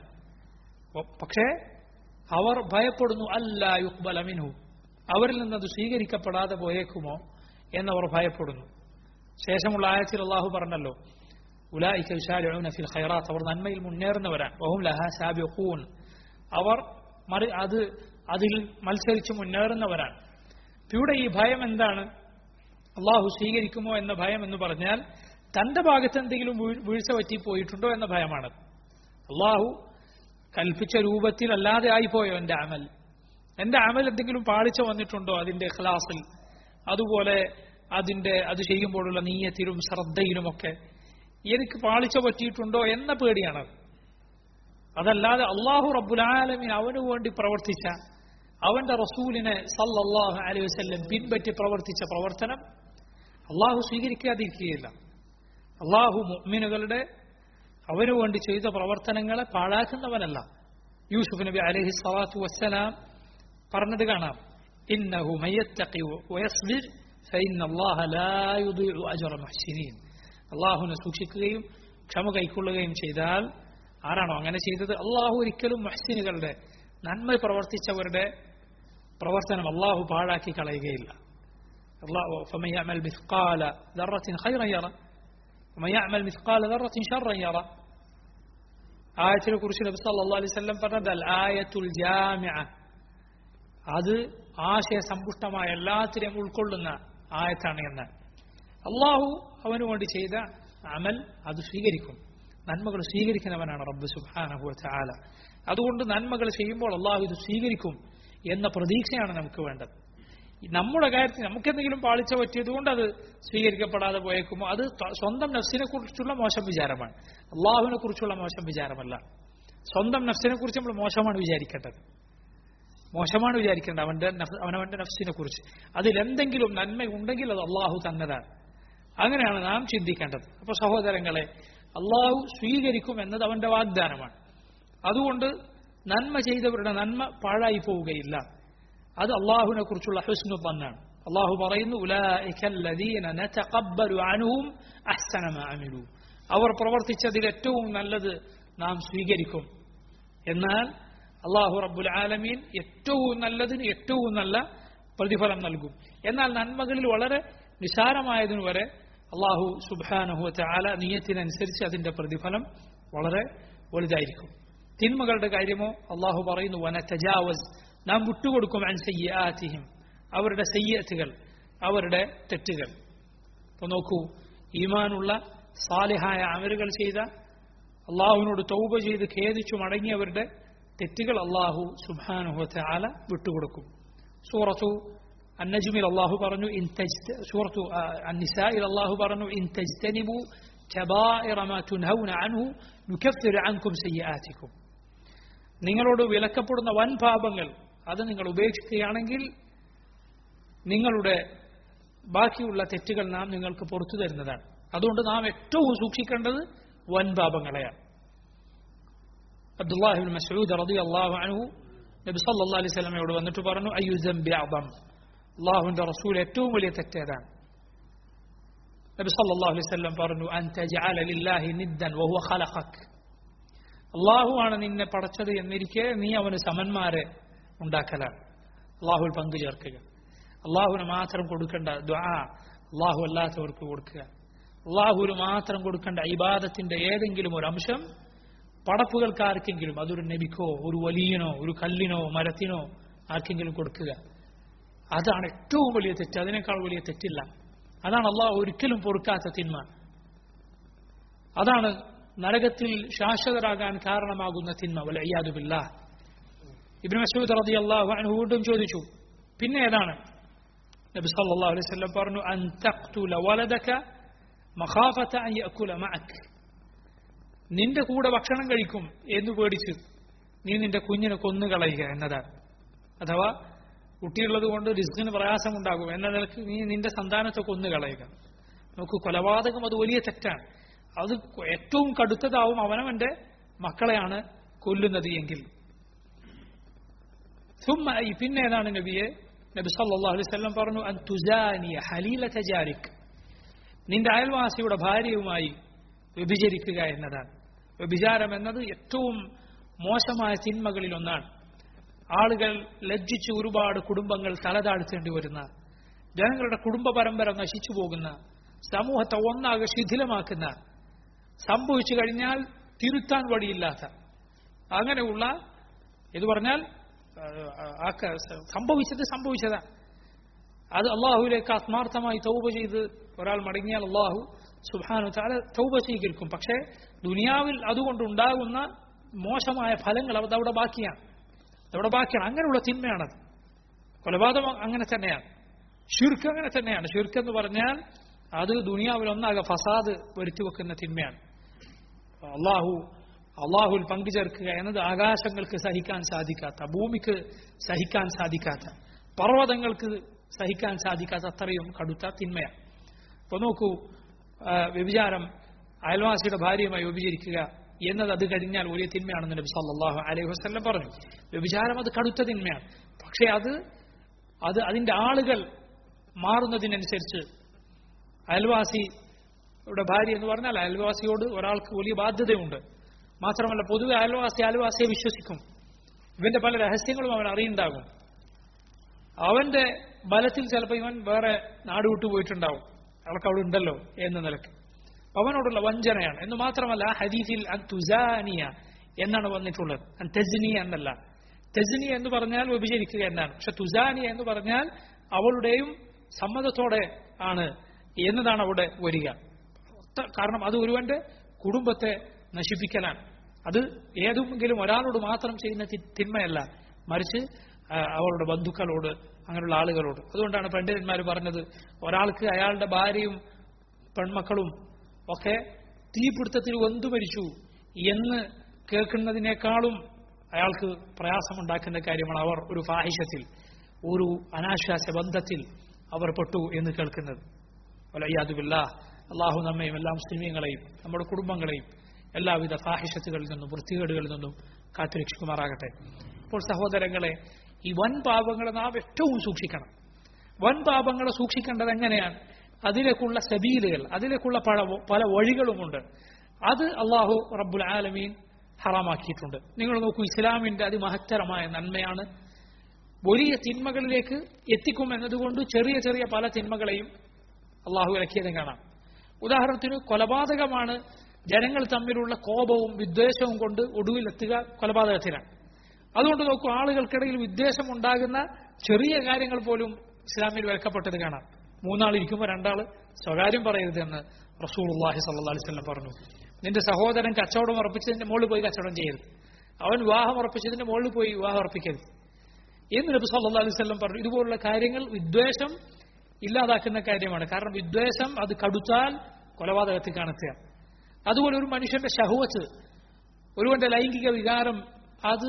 പക്ഷേ അവർ ഭയപ്പെടുന്നു അല്ല യുക്ബൽ അമിനു അവരിൽ നിന്നത് സ്വീകരിക്കപ്പെടാതെ പോയേക്കുമോ എന്നവർ ഭയപ്പെടുന്നു ശേഷമുള്ള ആയത്തിൽ അള്ളാഹു പറഞ്ഞല്ലോ ഉലായിക്ക വിശാലുന ഫിൽ ഖൈറാത്ത് അവർ നന്മയിൽ മുന്നേറുന്നവരാണ് വഹും ലഹ സാബിഖൂൻ അവർ മറി അത് അതിൽ മത്സരിച്ച് മുന്നേറുന്നവരാണ് ഇവിടെ ഈ ഭയം എന്താണ് അള്ളാഹു സ്വീകരിക്കുമോ എന്ന ഭയം എന്ന് പറഞ്ഞാൽ തന്റെ ഭാഗത്ത് എന്തെങ്കിലും വീഴ്ച പറ്റിപ്പോയിട്ടുണ്ടോ എന്ന ഭയമാണ് അള്ളാഹു കൽപ്പിച്ച രൂപത്തിൽ അല്ലാതെ ആയിപ്പോയോ എന്റെ അമൽ എന്റെ അമൽ എന്തെങ്കിലും പാളിച്ച വന്നിട്ടുണ്ടോ അതിന്റെ ഖലാസിൽ അതുപോലെ അതിന്റെ അത് ചെയ്യുമ്പോഴുള്ള നീയത്തിലും ശ്രദ്ധയിലുമൊക്കെ എനിക്ക് പാളിച്ച പറ്റിയിട്ടുണ്ടോ എന്ന പേടിയാണ് അതല്ലാതെ അള്ളാഹു റബ്ബുലാലമിൻ അവന് വേണ്ടി പ്രവർത്തിച്ച അവന്റെ റസൂലിനെ സല്ലല്ലാഹു അലൈഹി വസല്ലം പിൻപറ്റി പ്രവർത്തിച്ച പ്രവർത്തനം അള്ളാഹു സ്വീകരിക്കാതിരിക്കുകയില്ല അള്ളാഹു മുഅ്മിനുകളുടെ അവന് വേണ്ടി ചെയ്ത പ്രവർത്തനങ്ങളെ പാഴാക്കുന്നവനല്ല യൂസുഫ് നബി അലൈഹി സ്വലാത്തു വസ്സലാം പറഞ്ഞത് കാണാം ഇന്നഹു മയ്യത്തഖി വയസ്ബിർ ഫഇന്ന അല്ലാഹ ലാ യുദീഉ അജ്റ മുഹ്സിനീൻ അള്ളാഹുവിനെ സൂക്ഷിക്കുകയും ക്ഷമ കൈക്കൊള്ളുകയും ചെയ്താൽ ആരാണോ അങ്ങനെ ചെയ്തത് അള്ളാഹു ഒരിക്കലും മുഹ്സിനുകളുടെ നന്മ പ്രവർത്തിച്ചവരുടെ പ്രവർത്തനം അള്ളാഹു പാഴാക്കി കളയുകയില്ല الله فمن يعمل مثقال ذرة خيرا يرى ومن يعمل مثقال ذرة شرا يرى ആയത്തിനെ കുറിച്ച് നബി സല്ലല്ലാഹു അലൈഹി വസല്ലം പറഞ്ഞത് അൽ ആയത്തുൽ ജാമിഅ അത് ആശയ സമ്പുഷ്ടമായ എല്ലാത്തിനെയും ഉൾക്കൊള്ളുന്ന ആയത്താണ് എന്ന് അള്ളാഹു അവന് വേണ്ടി ചെയ്ത അമൽ അത് സ്വീകരിക്കും നന്മകൾ സ്വീകരിക്കുന്നവനാണ് റബ്ബ് സുബ്ഹാനഹു വതആല അതുകൊണ്ട് നന്മകൾ ചെയ്യുമ്പോൾ അള്ളാഹു ഇത് സ്വീകരിക്കും എന്ന പ്രതീക്ഷയാണ് നമുക്ക് വേണ്ടത് നമ്മുടെ കാര്യത്തിൽ നമുക്കെന്തെങ്കിലും പാളിച്ച പറ്റിയതുകൊണ്ട് അത് സ്വീകരിക്കപ്പെടാതെ പോയേക്കുമോ അത് സ്വന്തം നഫ്സിനെ കുറിച്ചുള്ള മോശം വിചാരമാണ് അള്ളാഹുവിനെ കുറിച്ചുള്ള മോശം വിചാരമല്ല സ്വന്തം നഫ്സിനെ കുറിച്ച് നമ്മൾ മോശമാണ് വിചാരിക്കേണ്ടത് മോശമാണ് വിചാരിക്കേണ്ടത് അവന്റെ അവനവന്റെ നഫ്സിനെ കുറിച്ച് അതിലെന്തെങ്കിലും നന്മ ഉണ്ടെങ്കിൽ അത് അള്ളാഹു തന്നതാണ് അങ്ങനെയാണ് നാം ചിന്തിക്കേണ്ടത് അപ്പൊ സഹോദരങ്ങളെ അള്ളാഹു സ്വീകരിക്കും എന്നത് അവന്റെ വാഗ്ദാനമാണ് അതുകൊണ്ട് നന്മ ചെയ്തവരുടെ നന്മ പാഴായി പോവുകയില്ല അത് അള്ളാഹുവിനെ കുറിച്ചുള്ള ഹുസ്നു പന്നാണ് അള്ളാഹു പറയുന്നു അവർ പ്രവർത്തിച്ചതിൽ ഏറ്റവും നല്ലത് നാം സ്വീകരിക്കും എന്നാൽ അള്ളാഹു റബ്ബുൽ ആലമീൻ ഏറ്റവും നല്ലതിന് ഏറ്റവും നല്ല പ്രതിഫലം നൽകും എന്നാൽ നന്മകളിൽ വളരെ നിസാരമായതിനു വരെ അള്ളാഹു സുബാനഹു ആല നീയത്തിനനുസരിച്ച് അതിന്റെ പ്രതിഫലം വളരെ വലുതായിരിക്കും തിന്മകളുടെ കാര്യമോ അള്ളാഹു പറയുന്നു വന തജാവസ് നാം വിട്ടുകൊടുക്കും അൻ സയ്യാത്തിഹിം അവരുടെ സയ്യത്തുകൾ അവരുടെ തെറ്റുകൾ ഇപ്പൊ നോക്കൂ ഈമാനുള്ള സാലിഹായ അമലുകൾ ചെയ്ത അള്ളാഹുവിനോട് തൗബ ചെയ്ത് ഖേദിച്ചു മടങ്ങിയവരുടെ തെറ്റുകൾ അള്ളാഹു സുബാനുഹത്തെ ആല വിട്ടുകൊടുക്കും സൂറത്തു അന്നജുമിൽ അള്ളാഹു പറഞ്ഞു ഇൻ സൂറത്തു അന്നിസായിൽ അള്ളാഹു പറഞ്ഞു ഇൻ തജ്തനിബു كبائر ما تنهون عنه نكفر عنكم سيئاتكم നിങ്ങളോട് വിലക്കപ്പെടുന്ന വൻ പാപങ്ങൾ അത് നിങ്ങൾ ഉപേക്ഷിക്കുകയാണെങ്കിൽ നിങ്ങളുടെ ബാക്കിയുള്ള തെറ്റുകൾ നാം നിങ്ങൾക്ക് പുറത്തു തരുന്നതാണ് അതുകൊണ്ട് നാം ഏറ്റവും സൂക്ഷിക്കേണ്ടത് വൻ പാപങ്ങളെയാണ് അബ്ദുല്ലാഹിബിൻ മസൂദ് റതി അള്ളാഹു അനു നബി സല്ലാ അലൈഹി സ്വലമയോട് വന്നിട്ട് പറഞ്ഞു അയ്യുദം ബിഅബം അള്ളാഹുവിന്റെ റസൂൽ ഏറ്റവും വലിയ തെറ്റേതാണ് നബി സല്ലല്ലാഹു അലൈഹി വസല്ലം പറഞ്ഞു അൻ തജഅല ലില്ലാഹി നിദ്ദൻ വഹുവ ഖലഖക് അള്ളാഹു ആണ് നിന്നെ പടച്ചത് എന്നിരിക്കെ നീ അവന് സമന്മാരെ ഉണ്ടാക്കലാണ് അള്ളാഹുവിൽ പങ്കു ചേർക്കുക അള്ളാഹുവിന് മാത്രം കൊടുക്കേണ്ട ദ്വാ അള്ളാഹു അല്ലാത്തവർക്ക് കൊടുക്കുക അള്ളാഹുവിന് മാത്രം കൊടുക്കേണ്ട ഇബാദത്തിന്റെ ഏതെങ്കിലും ഒരു അംശം പടപ്പുകൾക്ക് ആർക്കെങ്കിലും അതൊരു നബിക്കോ ഒരു വലിയനോ ഒരു കല്ലിനോ മരത്തിനോ ആർക്കെങ്കിലും കൊടുക്കുക അതാണ് ഏറ്റവും വലിയ തെറ്റ് അതിനേക്കാൾ വലിയ തെറ്റില്ല അതാണ് അള്ളാഹു ഒരിക്കലും പൊറുക്കാത്ത തിന്മ അതാണ് നരകത്തിൽ ശാശ്വതരാകാൻ കാരണമാകുന്ന തിന്മ വല അയ്യാദുബില്ല ഇബ്നു മസൂദ് റതി അള്ളാഹു അൻഹു വീണ്ടും ചോദിച്ചു പിന്നെ ഏതാണ് നബി സല്ലല്ലാഹു അലൈഹി വസല്ലം പറഞ്ഞു അൻ തഖ്തുല വലദക മഖാഫത അൻ യഅകുല മഅക് നിന്റെ കൂടെ ഭക്ഷണം കഴിക്കും എന്ന് പേടിച്ച് നീ നിന്റെ കുഞ്ഞിനെ കൊന്നുകളയുക എന്നതാണ് അഥവാ കുട്ടിയുള്ളത് കൊണ്ട് റിസ്കിന് പ്രയാസമുണ്ടാകും എന്ന നിലക്ക് നീ നിന്റെ സന്താനത്തെ കൊന്നുകളയുക നമുക്ക് കൊലപാതകം അത് വലിയ തെറ്റാണ് അത് ഏറ്റവും കടുത്തതാവും അവനവന്റെ മക്കളെയാണ് കൊല്ലുന്നത് എങ്കിൽ ثم أي പിന്നെ ഏതാണ് നബിയെ നബി സല്ലല്ലാഹു അലൈഹി വസല്ലം പറഞ്ഞു അൻ തുസാനിയ ഹലീലത ജാരിക് നിന്റെ അയൽവാസിയുടെ ഭാര്യയുമായി വ്യഭിചരിക്കുക എന്നതാണ് വ്യഭിചാരം എന്നത് ഏറ്റവും മോശമായ തിന്മകളിൽ ഒന്നാണ് ആളുകൾ ലജ്ജിച്ച് ഒരുപാട് കുടുംബങ്ങൾ തലതാഴ്ത്തേണ്ടി വരുന്ന ജനങ്ങളുടെ കുടുംബ പരമ്പര നശിച്ചു പോകുന്ന സമൂഹത്തെ ഒന്നാകെ ശിഥിലമാക്കുന്ന സംഭവിച്ചു കഴിഞ്ഞാൽ തിരുത്താൻ വഴിയില്ലാത്ത അങ്ങനെയുള്ള ഇത് പറഞ്ഞാൽ സംഭവിച്ചത് സംഭവിച്ചതാ അത് അള്ളാഹുവിലേക്ക് ആത്മാർത്ഥമായി തൗബ ചെയ്ത് ഒരാൾ മടങ്ങിയാൽ അള്ളാഹു സുബാനു താല തൗബ സ്വീകരിക്കും പക്ഷേ ദുനിയാവിൽ അതുകൊണ്ടുണ്ടാകുന്ന മോശമായ ഫലങ്ങൾ അതവിടെ ബാക്കിയാണ് അതവിടെ ബാക്കിയാണ് അങ്ങനെയുള്ള തിന്മയാണത് കൊലപാതകം അങ്ങനെ തന്നെയാണ് ഷിർക്ക് അങ്ങനെ തന്നെയാണ് ഷിർക്ക് എന്ന് പറഞ്ഞാൽ അത് ദുനിയാവിൽ ഒന്നാകെ ഫസാദ് വരുത്തി വെക്കുന്ന തിന്മയാണ് അള്ളാഹു അള്ളാഹുൽ പങ്കുചേർക്കുക എന്നത് ആകാശങ്ങൾക്ക് സഹിക്കാൻ സാധിക്കാത്ത ഭൂമിക്ക് സഹിക്കാൻ സാധിക്കാത്ത പർവ്വതങ്ങൾക്ക് സഹിക്കാൻ സാധിക്കാത്ത അത്രയും കടുത്ത തിന്മയാണ് അപ്പൊ നോക്കൂ ആ, വ്യഭിചാരം അയൽവാസിയുടെ ഭാര്യയുമായി വ്യഭിചരിക്കുക എന്നത് അത് കഴിഞ്ഞാൽ വലിയ തിന്മയാണെന്ന് നബി സല്ലല്ലാഹു അലൈഹി വസല്ലം പറഞ്ഞു വ്യഭിചാരം അത് കടുത്ത തിന്മയാണ് പക്ഷേ അത് അത് അതിന്റെ ആളുകൾ മാറുന്നതിനനുസരിച്ച് അയൽവാസിയുടെ ഭാര്യ എന്ന് പറഞ്ഞാൽ അയൽവാസിയോട് ഒരാൾക്ക് വലിയ ബാധ്യതയുണ്ട് മാത്രമല്ല പൊതുവെ അയൽവാസി അയൽവാസിയെ വിശ്വസിക്കും ഇവന്റെ പല രഹസ്യങ്ങളും അവൻ അറിയുണ്ടാകും അവന്റെ ബലത്തിൽ ചിലപ്പോൾ ഇവൻ വേറെ നാട് വിട്ടു പോയിട്ടുണ്ടാവും അവൾക്ക് അവിടെ ഉണ്ടല്ലോ എന്ന നിലക്ക് അവനോടുള്ള വഞ്ചനയാണ് എന്ന് മാത്രമല്ല ആ ഹദീഫിൽ അൻ തുസാനിയ എന്നാണ് വന്നിട്ടുള്ളത് അൻ തെജ്നിയ എന്നല്ല തെജ്നിയ എന്ന് പറഞ്ഞാൽ വ്യഭിചരിക്കുക എന്നാണ് പക്ഷെ തുസാനിയ എന്ന് പറഞ്ഞാൽ അവളുടെയും സമ്മതത്തോടെ ആണ് എന്നതാണ് അവിടെ വരിക ത- കാരണം അത് ഒരുവന്റെ കുടുംബത്തെ നശിപ്പിക്കലാണ് അത് ഏതെങ്കിലും ഒരാളോട് മാത്രം ചെയ്യുന്ന തി- തിന്മയല്ല മറിച്ച് ആ, അവളുടെ ബന്ധുക്കളോട് അങ്ങനെയുള്ള ആളുകളോട് അതുകൊണ്ടാണ് പണ്ഡിതന്മാർ പറഞ്ഞത് ഒരാൾക്ക് അയാളുടെ ഭാര്യയും പെൺമക്കളും ഒക്കെ തീപിടുത്തത്തിൽ വെന്തു മരിച്ചു എന്ന് കേൾക്കുന്നതിനേക്കാളും അയാൾക്ക് പ്രയാസമുണ്ടാക്കുന്ന കാര്യമാണ് അവർ ഒരു ഫാഹിഷത്തിൽ ഒരു അനാശ്വാസ ബന്ധത്തിൽ അവർ പെട്ടു എന്ന് കേൾക്കുന്നത് വലയ്യാതുമില്ല അള്ളാഹു നമ്മയും എല്ലാ മുസ്ലിമീങ്ങളെയും നമ്മുടെ കുടുംബങ്ങളെയും എല്ലാവിധ ഫാഹിഷത്തുകളിൽ നിന്നും വൃത്തികേടുകളിൽ നിന്നും കാത്തുരക്ഷിക്കുമാറാകട്ടെ ഇപ്പോൾ സഹോദരങ്ങളെ ഈ വൻ പാപങ്ങളെ നാം ഏറ്റവും സൂക്ഷിക്കണം വൻ പാപങ്ങളെ സൂക്ഷിക്കേണ്ടത് എങ്ങനെയാണ് അതിലേക്കുള്ള സബീലുകൾ അതിലേക്കുള്ള പല പല വഴികളുമുണ്ട് അത് അള്ളാഹു റബ്ബുൽ ആലമീൻ ഹറാമാക്കിയിട്ടുണ്ട് നിങ്ങൾ നോക്കൂ ഇസ്ലാമിന്റെ അതിമഹത്തരമായ നന്മയാണ് വലിയ തിന്മകളിലേക്ക് എത്തിക്കും എന്നതുകൊണ്ട് ചെറിയ ചെറിയ പല തിന്മകളെയും അള്ളാഹു ഇറക്കിയതും കാണാം ഉദാഹരണത്തിന് കൊലപാതകമാണ് ജനങ്ങൾ തമ്മിലുള്ള കോപവും വിദ്വേഷവും കൊണ്ട് ഒടുവിലെത്തുക കൊലപാതകത്തിനാണ് അതുകൊണ്ട് നോക്കൂ ആളുകൾക്കിടയിൽ വിദ്വേഷം ഉണ്ടാകുന്ന ചെറിയ കാര്യങ്ങൾ പോലും ഇസ്ലാമിൽ വിലക്കപ്പെട്ടത് കാണാം മൂന്നാൾ ഇരിക്കുമ്പോൾ രണ്ടാൾ സ്വകാര്യം പറയരുത് എന്ന് റസൂൽ അള്ളാഹി സല്ലാ അലിസ്ലം പറഞ്ഞു നിന്റെ സഹോദരൻ കച്ചവടം ഉറപ്പിച്ചതിന്റെ മുകളിൽ പോയി കച്ചവടം ചെയ്യരുത് അവൻ വിവാഹം ഉറപ്പിച്ചതിന്റെ മുകളിൽ പോയി വിവാഹം ഉറപ്പിക്കരുത് എന്ന് നബി സല്ലാ അലിസ്ലം പറഞ്ഞു ഇതുപോലുള്ള കാര്യങ്ങൾ വിദ്വേഷം ഇല്ലാതാക്കുന്ന കാര്യമാണ് കാരണം വിദ്വേഷം അത് കടുത്താൽ കൊലപാതകത്തിൽ കാണുക അതുപോലെ ഒരു മനുഷ്യന്റെ ഷഹുവത്ത് ഒരുവന്റെ ലൈംഗിക വികാരം അത്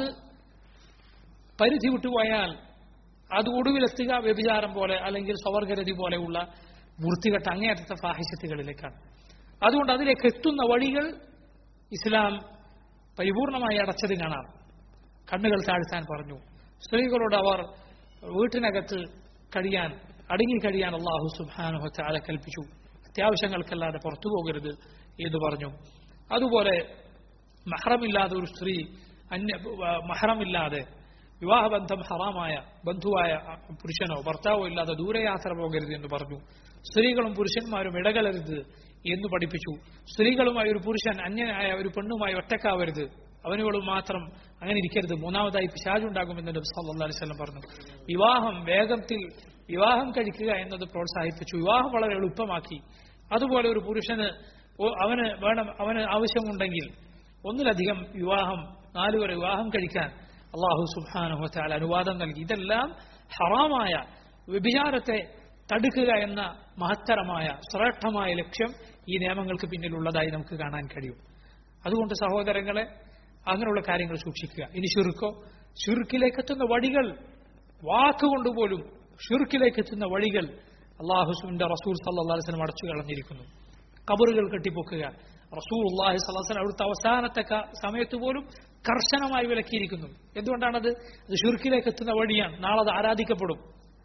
പരിധി വിട്ടുപോയാൽ അത് ഒടുവിലെത്തുക വ്യഭിചാരം പോലെ അല്ലെങ്കിൽ സ്വവർഗരതി പോലെയുള്ള വൃത്തികെട്ട അങ്ങേയറ്റത്തെ ഫാഹിഷ്യത്തുകളിലേക്കാണ് അതുകൊണ്ട് അതിലേക്ക് എത്തുന്ന വഴികൾ ഇസ്ലാം പരിപൂർണമായി അടച്ചത് കാണാം കണ്ണുകൾ താഴ്ത്താൻ പറഞ്ഞു സ്ത്രീകളോട് അവർ വീട്ടിനകത്ത് കഴിയാൻ അടങ്ങി കഴിയാൻ അള്ളാഹു സുബാനുഹത്തെ ആളെ കൽപ്പിച്ചു അത്യാവശ്യങ്ങൾക്കല്ലാതെ പുറത്തു പോകരുത് എന്ന് പറഞ്ഞു അതുപോലെ മഹറമില്ലാതെ ഒരു സ്ത്രീ അന്യ മഹറമില്ലാതെ വിവാഹബന്ധം ഹറാമായ ബന്ധുവായ പുരുഷനോ ഭർത്താവോ ഇല്ലാതെ ദൂരയാത്ര പോകരുത് എന്ന് പറഞ്ഞു സ്ത്രീകളും പുരുഷന്മാരും ഇടകലരുത് എന്ന് പഠിപ്പിച്ചു സ്ത്രീകളുമായി ഒരു പുരുഷൻ അന്യനായ ഒരു പെണ്ണുമായി ഒറ്റക്കാവരുത് അവനുകളും മാത്രം അങ്ങനെ ഇരിക്കരുത് മൂന്നാമതായി പിശാജുണ്ടാകുമെന്ന് നബി സല്ലല്ലാഹു അലൈഹി വസല്ലം പറഞ്ഞു വിവാഹം വേഗത്തിൽ വിവാഹം കഴിക്കുക എന്നത് പ്രോത്സാഹിപ്പിച്ചു വിവാഹം വളരെ എളുപ്പമാക്കി അതുപോലെ ഒരു പുരുഷന് അവന് വേണം അവന് ആവശ്യമുണ്ടെങ്കിൽ ഒന്നിലധികം വിവാഹം നാലുവരെ വിവാഹം കഴിക്കാൻ അള്ളാഹു സുബാനുഹത്താൽ അനുവാദം നൽകി ഇതെല്ലാം ഹറാമായ വ്യഭിചാരത്തെ തടുക്കുക എന്ന മഹത്തരമായ ശ്രേഷ്ഠമായ ലക്ഷ്യം ഈ നിയമങ്ങൾക്ക് പിന്നിലുള്ളതായി നമുക്ക് കാണാൻ കഴിയും അതുകൊണ്ട് സഹോദരങ്ങളെ അങ്ങനെയുള്ള കാര്യങ്ങൾ സൂക്ഷിക്കുക ഇനി ഷിർക്കോ ഷിർക്കിലേക്ക് എത്തുന്ന വഴികൾ വാക്കുകൊണ്ടുപോലും ഷിർക്കിലേക്ക് എത്തുന്ന വഴികൾ അള്ളാഹുസുവിന്റെ റസൂൽ സല്ലാസ്ലം അടച്ചു കളഞ്ഞിരിക്കുന്നു കബറുകൾ കെട്ടിപ്പൊക്കുക റസൂൽ അള്ളാഹി സ്വലാസ്ലം അവിടുത്തെ അവസാനത്തെ സമയത്ത് പോലും കർശനമായി വിലക്കിയിരിക്കുന്നു എന്തുകൊണ്ടാണത് അത് ഷിർക്കിലേക്ക് എത്തുന്ന വഴിയാണ് നാളെ അത് ആരാധിക്കപ്പെടും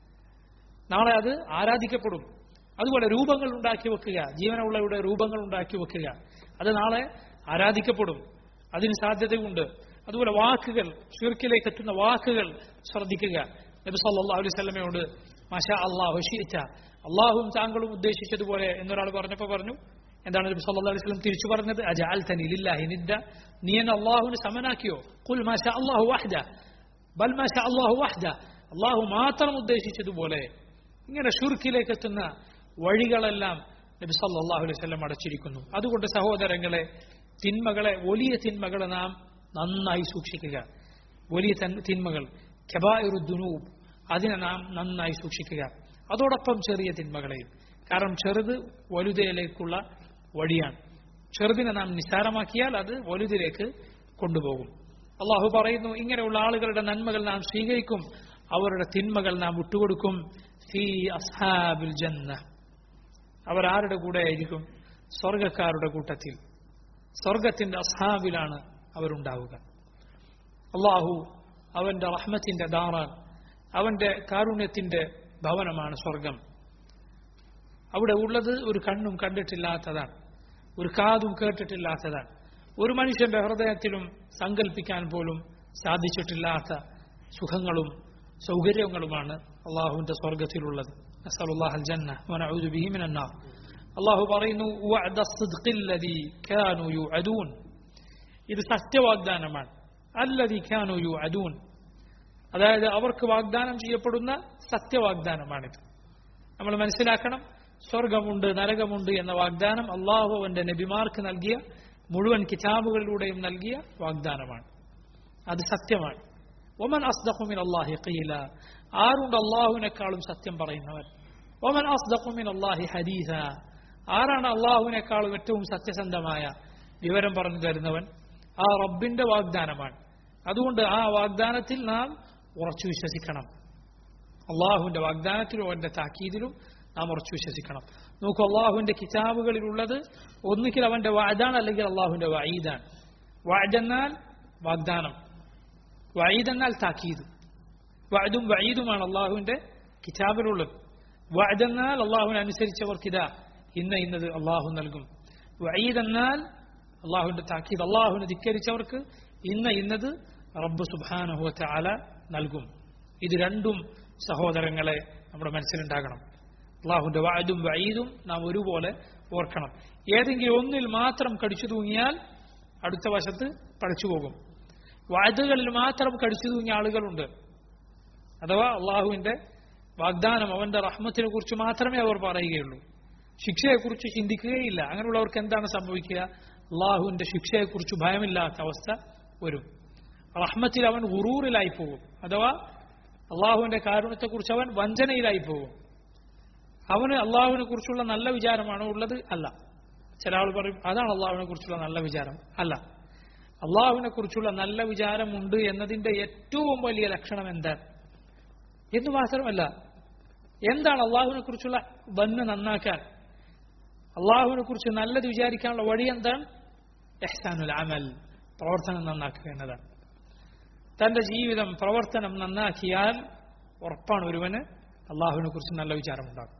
നാളെ അത് ആരാധിക്കപ്പെടും അതുപോലെ രൂപങ്ങൾ ഉണ്ടാക്കി വെക്കുക ജീവനുള്ളവരുടെ രൂപങ്ങൾ ഉണ്ടാക്കി വെക്കുക അത് നാളെ ആരാധിക്കപ്പെടും അതിന് സാധ്യതയുണ്ട് അതുപോലെ വാക്കുകൾ ഷിർക്കിലേക്ക് എത്തുന്ന വാക്കുകൾ ശ്രദ്ധിക്കുക നബി സല്ലല്ലാഹു അലൈഹി വസല്ലമയോട് മാഷാ അള്ളാഹു ഷീച്ച അള്ളാഹും താങ്കളും ഉദ്ദേശിച്ചതുപോലെ എന്നൊരാൾ പറഞ്ഞപ്പോൾ പറഞ്ഞു എന്താണ് നബി സല്ലല്ലാഹു അലൈഹി വസല്ലം തിരിച്ചു പറഞ്ഞത് അജഅൽതനി ലില്ലാഹി നിദ്ദ നീ എന്നെ അള്ളാഹുവിന് സമനാക്കിയോ ഖുൽ മാഷാ അള്ളാഹു വഹ്ദ ബൽ മാഷാ അള്ളാഹു വഹ്ദ അള്ളാഹു മാത്രം ഉദ്ദേശിച്ചതുപോലെ ഇങ്ങനെ ഷുർക്കിലേക്ക് എത്തുന്ന വഴികളെല്ലാം നബി സല്ലല്ലാഹു അലൈഹി വസല്ലം അടച്ചിരിക്കുന്നു അതുകൊണ്ട് സഹോദരങ്ങളെ തിന്മകളെ വലിയ തിന്മകളെ നാം നന്നായി സൂക്ഷിക്കുക വലിയ തിന്മകൾ ഖബായിറുദ്ദുനൂബ് അതിനെ നാം നന്നായി സൂക്ഷിക്കുക അതോടൊപ്പം ചെറിയ തിന്മകളെയും കാരണം ചെറുത് വലുതയിലേക്കുള്ള വഴിയാണ് ചെറുതിനെ നാം നിസ്സാരമാക്കിയാൽ അത് വലുതിലേക്ക് കൊണ്ടുപോകും അള്ളാഹു പറയുന്നു ഇങ്ങനെയുള്ള ആളുകളുടെ നന്മകൾ നാം സ്വീകരിക്കും അവരുടെ തിന്മകൾ നാം വിട്ടുകൊടുക്കും ഫീ അസ്ഹാബിൽ ജന്ന അവർ ആരുടെ കൂടെ ആയിരിക്കും സ്വർഗക്കാരുടെ കൂട്ടത്തിൽ സ്വർഗത്തിന്റെ അസ്ഹാബിലാണ് അവരുണ്ടാവുക അള്ളാഹു അവന്റെ റഹ്മത്തിന്റെ ദാറാൻ അവന്റെ കാരുണ്യത്തിന്റെ ഭവനമാണ് സ്വർഗം അവിടെ ഉള്ളത് ഒരു കണ്ണും കണ്ടിട്ടില്ലാത്തതാണ് ഒരു കാതും കേട്ടിട്ടില്ലാത്തതാണ് ഒരു മനുഷ്യന്റെ ഹൃദയത്തിലും സങ്കല്പിക്കാൻ പോലും സാധിച്ചിട്ടില്ലാത്ത സുഖങ്ങളും സൗകര്യങ്ങളുമാണ് അള്ളാഹുവിന്റെ സ്വർഗത്തിലുള്ളത് നസലുല്ലാഹൽ ജന്ന വനഊദു ബിഹി മിനൻ നാർ അള്ളാഹു പറയുന്നു വഅദ സിദ്ഖില്ലദീ കാനൂ യുഅദൂൻ ഇത് സത്യവാഗ്ദാനമാണ് അല്ലദീ കാനൂ യുഅദൂൻ അതായത് അവർക്ക് വാഗ്ദാനം ചെയ്യപ്പെടുന്ന സത്യവാഗ്ദാനമാണിത് നമ്മൾ മനസ്സിലാക്കണം സ്വർഗമുണ്ട് നരകമുണ്ട് എന്ന വാഗ്ദാനം അള്ളാഹു അവന്റെ നബിമാർക്ക് നൽകിയ മുഴുവൻ കിതാബുകളിലൂടെയും നൽകിയ വാഗ്ദാനമാണ് അത് സത്യമാണ് ഒമൻ അസ്ദഖുമിൻ അള്ളാഹി ഖീല ആരുണ്ട് അള്ളാഹുവിനേക്കാളും സത്യം പറയുന്നവൻ ഒമൻ അസ്ദഖുമിൻ അള്ളാഹി ഹദീസ ആരാണ് അള്ളാഹുവിനേക്കാളും ഏറ്റവും സത്യസന്ധമായ വിവരം പറഞ്ഞു തരുന്നവൻ ആ റബ്ബിന്റെ വാഗ്ദാനമാണ് അതുകൊണ്ട് ആ വാഗ്ദാനത്തിൽ നാം ഉറച്ചു വിശ്വസിക്കണം അള്ളാഹുവിന്റെ വാഗ്ദാനത്തിലും അവന്റെ താക്കീതിലും നാം ഉറച്ചു വിശ്വസിക്കണം നോക്കൂ അള്ളാഹുവിന്റെ കിതാബുകളിലുള്ളത് ഒന്നുകിൽ അവന്റെ വാദാണ് അല്ലെങ്കിൽ അള്ളാഹുവിന്റെ വൈദാണ് വാജെന്നാൽ വാഗ്ദാനം വൈദെന്നാൽ താക്കീത് വഅദും വഈദുമാണ് അള്ളാഹുവിന്റെ കിതാബിലുള്ളത് വഅദെന്നാൽ അള്ളാഹുവിനെ അനുസരിച്ചവർക്കിതാ ഇന്ന ഇന്നത് അള്ളാഹു നൽകും വഈദ് എന്നാൽ അള്ളാഹുവിന്റെ താക്കീത് അള്ളാഹുവിനെ ധിക്കരിച്ചവർക്ക് ഇന്ന ഇന്നത് റബ്ബ് സുബാനഹു തആല നൽകും ഇത് രണ്ടും സഹോദരങ്ങളെ നമ്മുടെ മനസ്സിലുണ്ടാകണം അള്ളാഹുവിന്റെ വാഴും വൈദും നാം ഒരുപോലെ ഓർക്കണം ഏതെങ്കിലും ഒന്നിൽ മാത്രം കടിച്ചു തൂങ്ങിയാൽ അടുത്ത വശത്ത് പഠിച്ചു പോകും വാഴുകളിൽ മാത്രം കടിച്ചു തൂങ്ങിയ ആളുകളുണ്ട് അഥവാ അള്ളാഹുവിന്റെ വാഗ്ദാനം അവന്റെ റഹ്മത്തിനെ കുറിച്ച് മാത്രമേ അവർ പറയുകയുള്ളൂ ശിക്ഷയെക്കുറിച്ച് ചിന്തിക്കുകയില്ല അങ്ങനെയുള്ളവർക്ക് എന്താണ് സംഭവിക്കുക അള്ളാഹുവിന്റെ ശിക്ഷയെക്കുറിച്ച് ഭയമില്ലാത്ത അവസ്ഥ വരും റഹ്മത്തിൽ അവൻ ഉറൂറിലായി പോകും അഥവാ അള്ളാഹുവിന്റെ കാരുണ്യത്തെക്കുറിച്ച് അവൻ വഞ്ചനയിലായി പോകും അവന് അള്ളാഹുവിനെ കുറിച്ചുള്ള നല്ല വിചാരമാണോ ഉള്ളത് അല്ല ചില ആൾ പറയും അതാണ് അള്ളാഹുവിനെ കുറിച്ചുള്ള നല്ല വിചാരം അല്ല അള്ളാഹുവിനെ കുറിച്ചുള്ള നല്ല വിചാരമുണ്ട് എന്നതിന്റെ ഏറ്റവും വലിയ ലക്ഷണം എന്താണ് എന്ന് മാത്രമല്ല എന്താണ് അള്ളാഹുവിനെ കുറിച്ചുള്ള വന്ന് നന്നാക്കാൻ അള്ളാഹുവിനെ കുറിച്ച് നല്ലത് വിചാരിക്കാനുള്ള വഴി എന്താണ് എഹ്സാനുൽ അമൽ പ്രവർത്തനം നന്നാക്കുക എന്നതാണ് തന്റെ ജീവിതം പ്രവർത്തനം നന്നാക്കിയാൽ ഉറപ്പാണ് ഒരുവന് അള്ളാഹുവിനെ കുറിച്ച് നല്ല വിചാരമുണ്ടാകും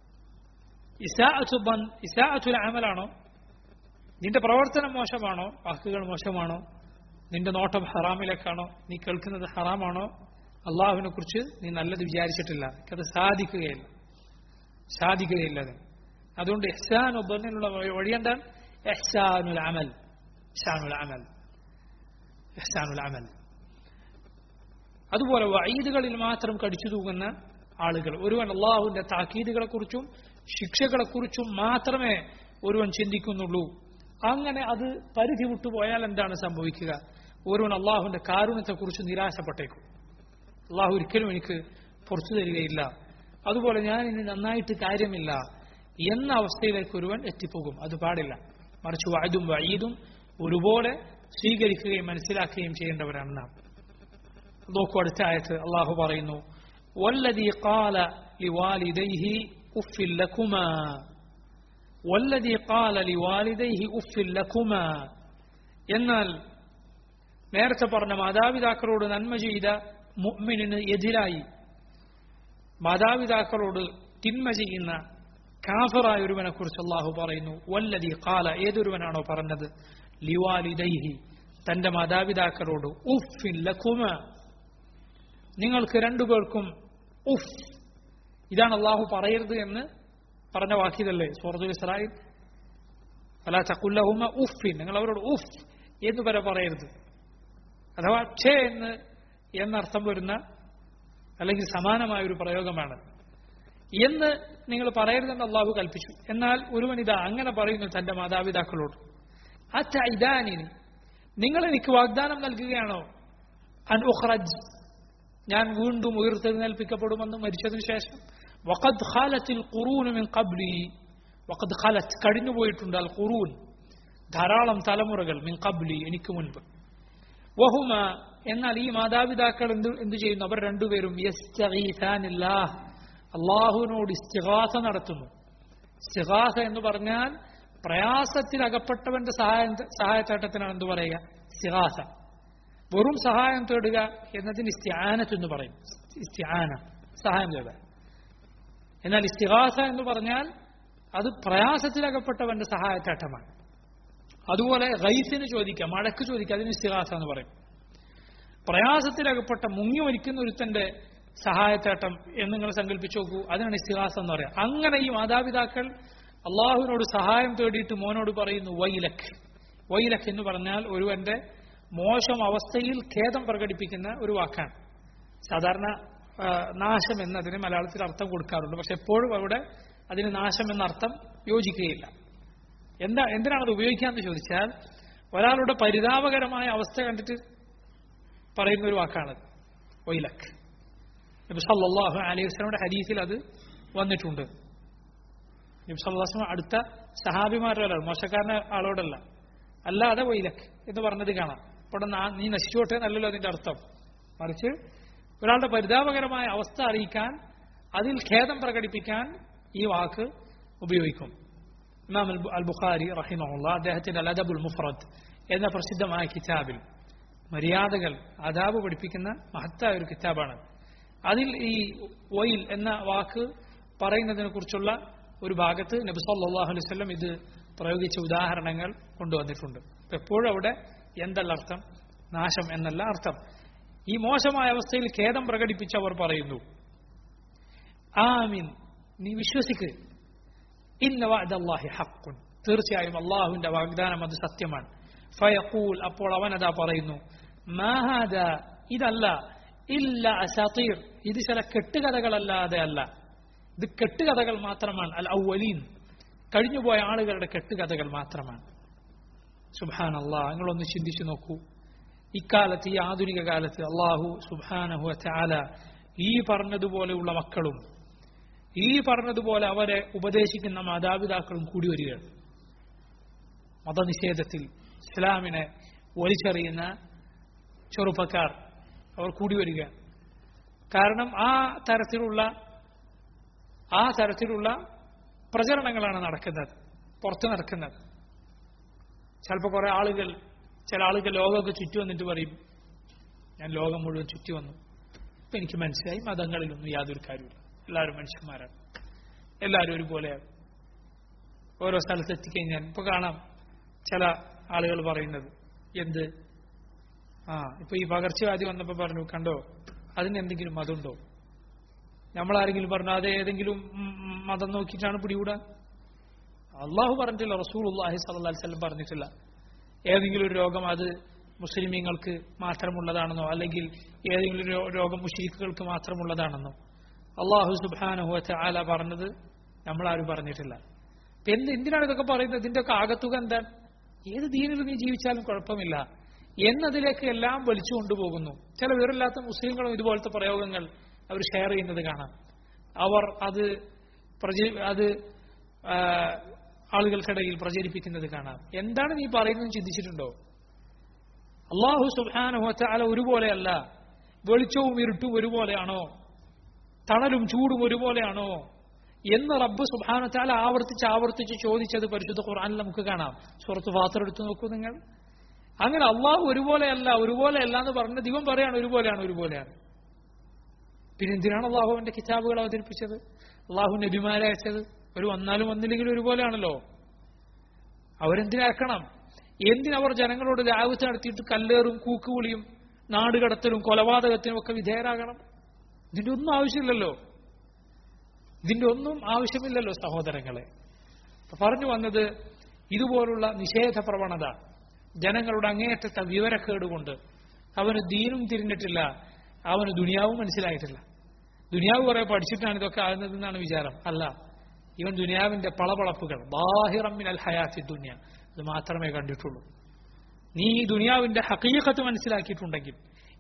ഇസാഅത്തുൽ അമലാണോ നിന്റെ പ്രവർത്തനം മോശമാണോ വാക്കുകൾ മോശമാണോ നിന്റെ നോട്ടം ഹറാമിലേക്കാണോ നീ കേൾക്കുന്നത് ഹറാമാണോ അള്ളാഹുവിനെ കുറിച്ച് നീ നല്ലത് വിചാരിച്ചിട്ടില്ല അത് സാധിക്കുകയില്ല സാധിക്കുകയില്ല അത് അതുകൊണ്ട് എഹ്സാൻ ഒബന്നിനുള്ള വഴി എന്താണ് എഹ്സാനുൽ അമൽ എഹ്സാനുൽ അമൽ എഹ്സാനുൽ അമൽ അതുപോലെ വൈദുകളിൽ മാത്രം കടിച്ചു തൂങ്ങുന്ന ആളുകൾ ഒരുവൻ അള്ളാഹുവിന്റെ താക്കീതുകളെ കുറിച്ചും ശിക്ഷകളെ കുറിച്ചും മാത്രമേ ഒരുവൻ ചിന്തിക്കുന്നുള്ളൂ അങ്ങനെ അത് പരിധി വിട്ടുപോയാൽ എന്താണ് സംഭവിക്കുക ഒരുവൻ അള്ളാഹുവിന്റെ കാരുണ്യത്തെക്കുറിച്ച് നിരാശപ്പെട്ടേക്കും അള്ളാഹു ഒരിക്കലും എനിക്ക് പുറത്തു തരികയില്ല അതുപോലെ ഞാൻ ഇനി നന്നായിട്ട് കാര്യമില്ല എന്ന അവസ്ഥയിലേക്ക് ഒരുവൻ എത്തിപ്പോകും അത് പാടില്ല മറിച്ച് വൈദും വൈദും ഒരുപോലെ സ്വീകരിക്കുകയും മനസ്സിലാക്കുകയും ചെയ്യേണ്ടവരാണ് നാം നോക്കൂ അടുത്ത ആയത്ത് അള്ളാഹു പറയുന്നു والذي قال لوالديه أف لكما والذي قال لوالديه أف لكما എന്നാൽ നേരത്തെ പറഞ്ഞ മാതാപിതാക്കളോട് നന്മ ചെയ്ത മുഅ്മിനിന് എതിരായി മാതാപിതാക്കളോട് തിന്മ ചെയ്യുന്ന കാഫറായ ഒരുവനെ കുറിച്ച് അള്ളാഹു പറയുന്നു വല്ലതി കാല ഏതൊരുവനാണോ പറഞ്ഞത് ലിവാലിദൈഹി തന്റെ മാതാപിതാക്കളോട് ഉഫിൻ ലക്കുമ നിങ്ങൾക്ക് രണ്ടുപേർക്കും ഉഫ് ഇതാണ് അള്ളാഹു പറയരുത് എന്ന് പറഞ്ഞ വാക്കിയതല്ലേ സൂറത്തുൽ ഇസ്രായേൽ അല്ല ചക്കുല്ലഹുമ ഉഫിൻ നിങ്ങൾ അവരോട് ഉഫ് എന്ന് വരെ പറയരുത് അഥവാ ഛേ എന്ന് എന്നർത്ഥം വരുന്ന അല്ലെങ്കിൽ സമാനമായ ഒരു പ്രയോഗമാണ് എന്ന് നിങ്ങൾ പറയരുതെന്ന് അള്ളാഹു കൽപ്പിച്ചു എന്നാൽ ഒരുവൻ ഇതാ അങ്ങനെ പറയുന്നു തന്റെ മാതാപിതാക്കളോട് അച്ഛ ഇതാനിന് നിങ്ങൾ എനിക്ക് വാഗ്ദാനം നൽകുകയാണോ അൻ ഉഖ്റജ് ഞാൻ വീണ്ടും ഉയർത്തെഴുന്നേൽപ്പിക്കപ്പെടുമെന്ന് മരിച്ചതിന് ശേഷം വഖദ് ഖാലത്തിൽ ഖുറൂൻ മിൻ ഖബ്ലി വഖദ് ഖാലത്ത് കഴിഞ്ഞുപോയിട്ടുണ്ട് അൽ ഖുറൂൻ ധാരാളം തലമുറകൾ മിൻ ഖബ്ലി എനിക്ക് മുൻപ് വഹുമ എന്നാൽ ഈ മാതാപിതാക്കൾ എന്ത് എന്ത് ചെയ്യുന്നു അവർ രണ്ടുപേരും യസ്തഗീസാനില്ലാഹ് അള്ളാഹുവിനോട് ഇസ്തിഗാസ നടത്തുന്നു ഇസ്തിഗാസ എന്ന് പറഞ്ഞാൽ പ്രയാസത്തിൽ അകപ്പെട്ടവന്റെ സഹായ സഹായത്തേട്ടത്തിനാണ് എന്ത് പറയുക ഇസ്തിഗാസ വെറും സഹായം തേടുക എന്നതിന് ഇസ്തിആനത്ത് എന്ന് പറയും ഇസ്തിആന സഹായം തേടുക എന്നാൽ ഇസ്തിഗാസ എന്ന് പറഞ്ഞാൽ അത് പ്രയാസത്തിലകപ്പെട്ടവന്റെ സഹായത്തേട്ടമാണ് അതുപോലെ റൈസിന് ചോദിക്കാം മഴക്ക് ചോദിക്കാം അതിന് ഇസ്തിഹാസ എന്ന് പറയും പ്രയാസത്തിലകപ്പെട്ട മുങ്ങി മരിക്കുന്ന ഒരുത്തന്റെ സഹായത്തേട്ടം എന്ന് നിങ്ങൾ സങ്കല്പിച്ചു നോക്കൂ അതിനാണ് ഇസ്തിഹാസ എന്ന് പറയാം അങ്ങനെ ഈ മാതാപിതാക്കൾ അള്ളാഹുവിനോട് സഹായം തേടിയിട്ട് മോനോട് പറയുന്നു വൈലഖ് വൈലഖ് എന്ന് പറഞ്ഞാൽ ഒരുവന്റെ മോശം അവസ്ഥയിൽ ഖേദം പ്രകടിപ്പിക്കുന്ന ഒരു വാക്കാണ് സാധാരണ ആ, നാശം എന്നതിന് മലയാളത്തിൽ അർത്ഥം കൊടുക്കാറുണ്ട് പക്ഷെ എപ്പോഴും അവിടെ അതിന് നാശം എന്ന അർത്ഥം യോജിക്കുകയില്ല എന്താ എന്തിനാണ് അത് ഉപയോഗിക്കാന്ന് ചോദിച്ചാൽ ഒരാളുടെ പരിതാപകരമായ അവസ്ഥ കണ്ടിട്ട് പറയുന്ന ഒരു വാക്കാണത് ഒയിലക്ക് നബി സല്ലല്ലാഹു അലൈഹി വസല്ലമയുടെ ഹദീസിൽ അത് വന്നിട്ടുണ്ട് നബി സല്ലല്ലാഹു അലൈഹി വസല്ലം അടുത്ത സഹാബിമാരുടെ ഒരാൾ മോശക്കാരന ആളോടല്ല അല്ലാതെ ഒയിലക്ക് എന്ന് പറഞ്ഞത് കാണാം ഇവിടെ നാ- നീ നശിച്ചോട്ടെ എന്നല്ലല്ലോ അതിന്റെ അർത്ഥം മറിച്ച് ഒരാളുടെ പരിതാപകരമായ അവസ്ഥ അറിയിക്കാൻ അതിൽ ഖേദം പ്രകടിപ്പിക്കാൻ ഈ വാക്ക് ഉപയോഗിക്കും ഇമാം അൽ ബു- അൽ ബുഖാരി റഹിമഹുള്ള അദ്ദേഹത്തിന്റെ അൽ അദബുൽ മുഫറദ് എന്ന പ്രസിദ്ധമായ കിതാബിൽ മര്യാദകൾ അദാബ് പഠിപ്പിക്കുന്ന മഹത്തായ ഒരു കിതാബാണ് അതിൽ ഈ വൈൽ എന്ന വാക്ക് പറയുന്നതിനെ കുറിച്ചുള്ള ഒരു ഭാഗത്ത് നബി സല്ലല്ലാഹു അലൈഹി വസല്ലം ഇത് പ്രയോഗിച്ച ഉദാഹരണങ്ങൾ കൊണ്ടുവന്നിട്ടുണ്ട് അപ്പൊ എപ്പോഴും അവിടെ എന്തല്ല അർത്ഥം നാശം എന്നല്ല അർത്ഥം ഈ മോശമായ അവസ്ഥയിൽ ഖേദം പ്രകടിപ്പിച്ചവർ പറയുന്നു ആമീൻ നീ വിശ്വസിക്ക് ഇന്ന വഅദല്ലാഹി ഹഖ്ഖുൻ തീർച്ചയായും അള്ളാഹുവിന്റെ വാഗ്ദാനം അത് സത്യമാണ് ഫയഖൂൽ അപ്പോൾ അവൻ അതാ പറയുന്നു മാ ഹാദാ ഇതല്ല ഇല്ല അസാതീർ ഇത് ചില കെട്ടുകഥകളല്ലാതെ അല്ല ഇത് കെട്ടുകഥകൾ മാത്രമാണ് അൽ ഔവലീൻ കഴിഞ്ഞുപോയ ആളുകളുടെ കെട്ടുകഥകൾ മാത്രമാണ് സുബാൻ അള്ളാഹ് നിങ്ങളൊന്ന് ചിന്തിച്ചു നോക്കൂ ഇക്കാലത്ത് ഈ ആധുനിക കാലത്ത് അള്ളാഹു സുബാനഹു ചാല ഈ പറഞ്ഞതുപോലെയുള്ള മക്കളും ഈ പറഞ്ഞതുപോലെ അവരെ ഉപദേശിക്കുന്ന മാതാപിതാക്കളും കൂടി വരികയാണ് മതനിഷേധത്തിൽ ഇസ്ലാമിനെ വലിച്ചെറിയുന്ന ചെറുപ്പക്കാർ അവർ കൂടി വരിക കാരണം ആ തരത്തിലുള്ള ആ തരത്തിലുള്ള പ്രചരണങ്ങളാണ് നടക്കുന്നത് പുറത്തു നടക്കുന്നത് ചിലപ്പോൾ കുറെ ആളുകൾ ചില ആളുകൾ ലോകമൊക്കെ ചുറ്റി വന്നിട്ട് പറയും ഞാൻ ലോകം മുഴുവൻ ചുറ്റി വന്നു ഇപ്പൊ എനിക്ക് മനസ്സിലായി മതങ്ങളിലൊന്നും യാതൊരു കാര്യമില്ല എല്ലാവരും മനുഷ്യന്മാരാണ് എല്ലാവരും ഒരുപോലെയാണ് ഓരോ സ്ഥലത്ത് എത്തിക്കഴിഞ്ഞാൽ ഇപ്പൊ കാണാം ചില ആളുകൾ പറയുന്നത് എന്ത് ആ ഇപ്പൊ ഈ പകർച്ചവ്യാധി വന്നപ്പോ പറഞ്ഞു കണ്ടോ അതിന് എന്തെങ്കിലും മതമുണ്ടോ നമ്മളാരെങ്കിലും പറഞ്ഞു അത് ഏതെങ്കിലും ഉം, ഉം, മതം നോക്കിയിട്ടാണ് പിടികൂടാൻ അള്ളാഹു പറഞ്ഞിട്ടില്ല റസൂൽ അള്ളാഹി സല്ലി വല്ലം പറഞ്ഞിട്ടില്ല ഏതെങ്കിലും ഒരു രോഗം അത് മുസ്ലിമീങ്ങൾക്ക് മാത്രമുള്ളതാണെന്നോ അല്ലെങ്കിൽ ഏതെങ്കിലും ഒരു രോഗം മുഷീഖുകൾക്ക് മാത്രമുള്ളതാണെന്നോ അള്ളാഹു സുബാനഹു ആല പറഞ്ഞത് നമ്മളാരും പറഞ്ഞിട്ടില്ല ഇപ്പൊ എന്ത് എന്തിനാണ് ഇതൊക്കെ പറയുന്നത് ഇതിന്റെയൊക്കെ ആകത്തുക എന്താണ് ഏത് ദീനിൽ നീ ജീവിച്ചാലും കുഴപ്പമില്ല എന്നതിലേക്ക് എല്ലാം വലിച്ചു കൊണ്ടുപോകുന്നു ചില വിവരമില്ലാത്ത മുസ്ലിങ്ങളും ഇതുപോലത്തെ പ്രയോഗങ്ങൾ അവർ ഷെയർ ചെയ്യുന്നത് കാണാം അവർ അത് പ്രച- അത് ആ, ആളുകൾക്കിടയിൽ പ്രചരിപ്പിക്കുന്നത് കാണാം എന്താണ് നീ പറയുന്നത് ചിന്തിച്ചിട്ടുണ്ടോ അള്ളാഹു സുബാനുഹല ഒരുപോലെയല്ല വെളിച്ചവും ഇരുട്ടും ഒരുപോലെയാണോ തണലും ചൂടും ഒരുപോലെയാണോ എന്ന് റബ്ബ് സുബാനുത്താല ആവർത്തിച്ച് ആവർത്തിച്ച് ചോദിച്ചത് പരിശുദ്ധ ഖുർആനിൽ നമുക്ക് കാണാം സുഹൃത്ത് ഫാത്തർ എടുത്തു നോക്കൂ നിങ്ങൾ അങ്ങനെ അള്ളാഹു ഒരുപോലെയല്ല ഒരുപോലെയല്ല എന്ന് പറഞ്ഞ ദൈവം പറയാണ് ഒരുപോലെയാണ് ഒരുപോലെയാണ് പിന്നെ എന്തിനാണ് അള്ളാഹു അവന്റെ കിതാബുകൾ അവതരിപ്പിച്ചത് അള്ളാഹു നബിമാരെ അയച്ചത് ഒരു വന്നാലും വന്നില്ലെങ്കിലും ഒരുപോലെയാണല്ലോ അവരെന്തിനാക്കണം എന്തിനവർ ജനങ്ങളോട് രാവത്ത് നടത്തിയിട്ട് കല്ലേറും കൂക്കുവിളിയും നാടുകടത്തലും കൊലപാതകത്തിനും ഒക്കെ വിധേയരാകണം ഇതിന്റെ ഒന്നും ആവശ്യമില്ലല്ലോ ഇതിന്റെ ഒന്നും ആവശ്യമില്ലല്ലോ സഹോദരങ്ങളെ അപ്പൊ പറഞ്ഞു വന്നത് ഇതുപോലുള്ള നിഷേധ പ്രവണത ജനങ്ങളുടെ അങ്ങേയറ്റത്തെ വിവരക്കേടുകൊണ്ട് അവന് ദീനും തിരിഞ്ഞിട്ടില്ല അവന് ദുനിയാവും മനസ്സിലായിട്ടില്ല ദുനിയാവ് കുറെ പഠിച്ചിട്ടാണ് ഇതൊക്കെ ആകുന്നതെന്നാണ് വിചാരം അല്ല ഇവൻ ദുനിയാവിന്റെ പളപളപ്പുകൾ ബാഹിറമ്മിൻ അൽ ഹയാത്തി ദുനിയ അത് മാത്രമേ കണ്ടിട്ടുള്ളൂ നീ ഈ ദുനിയാവിന്റെ ഹക്കീക്കത്ത് മനസ്സിലാക്കിയിട്ടുണ്ടെങ്കിൽ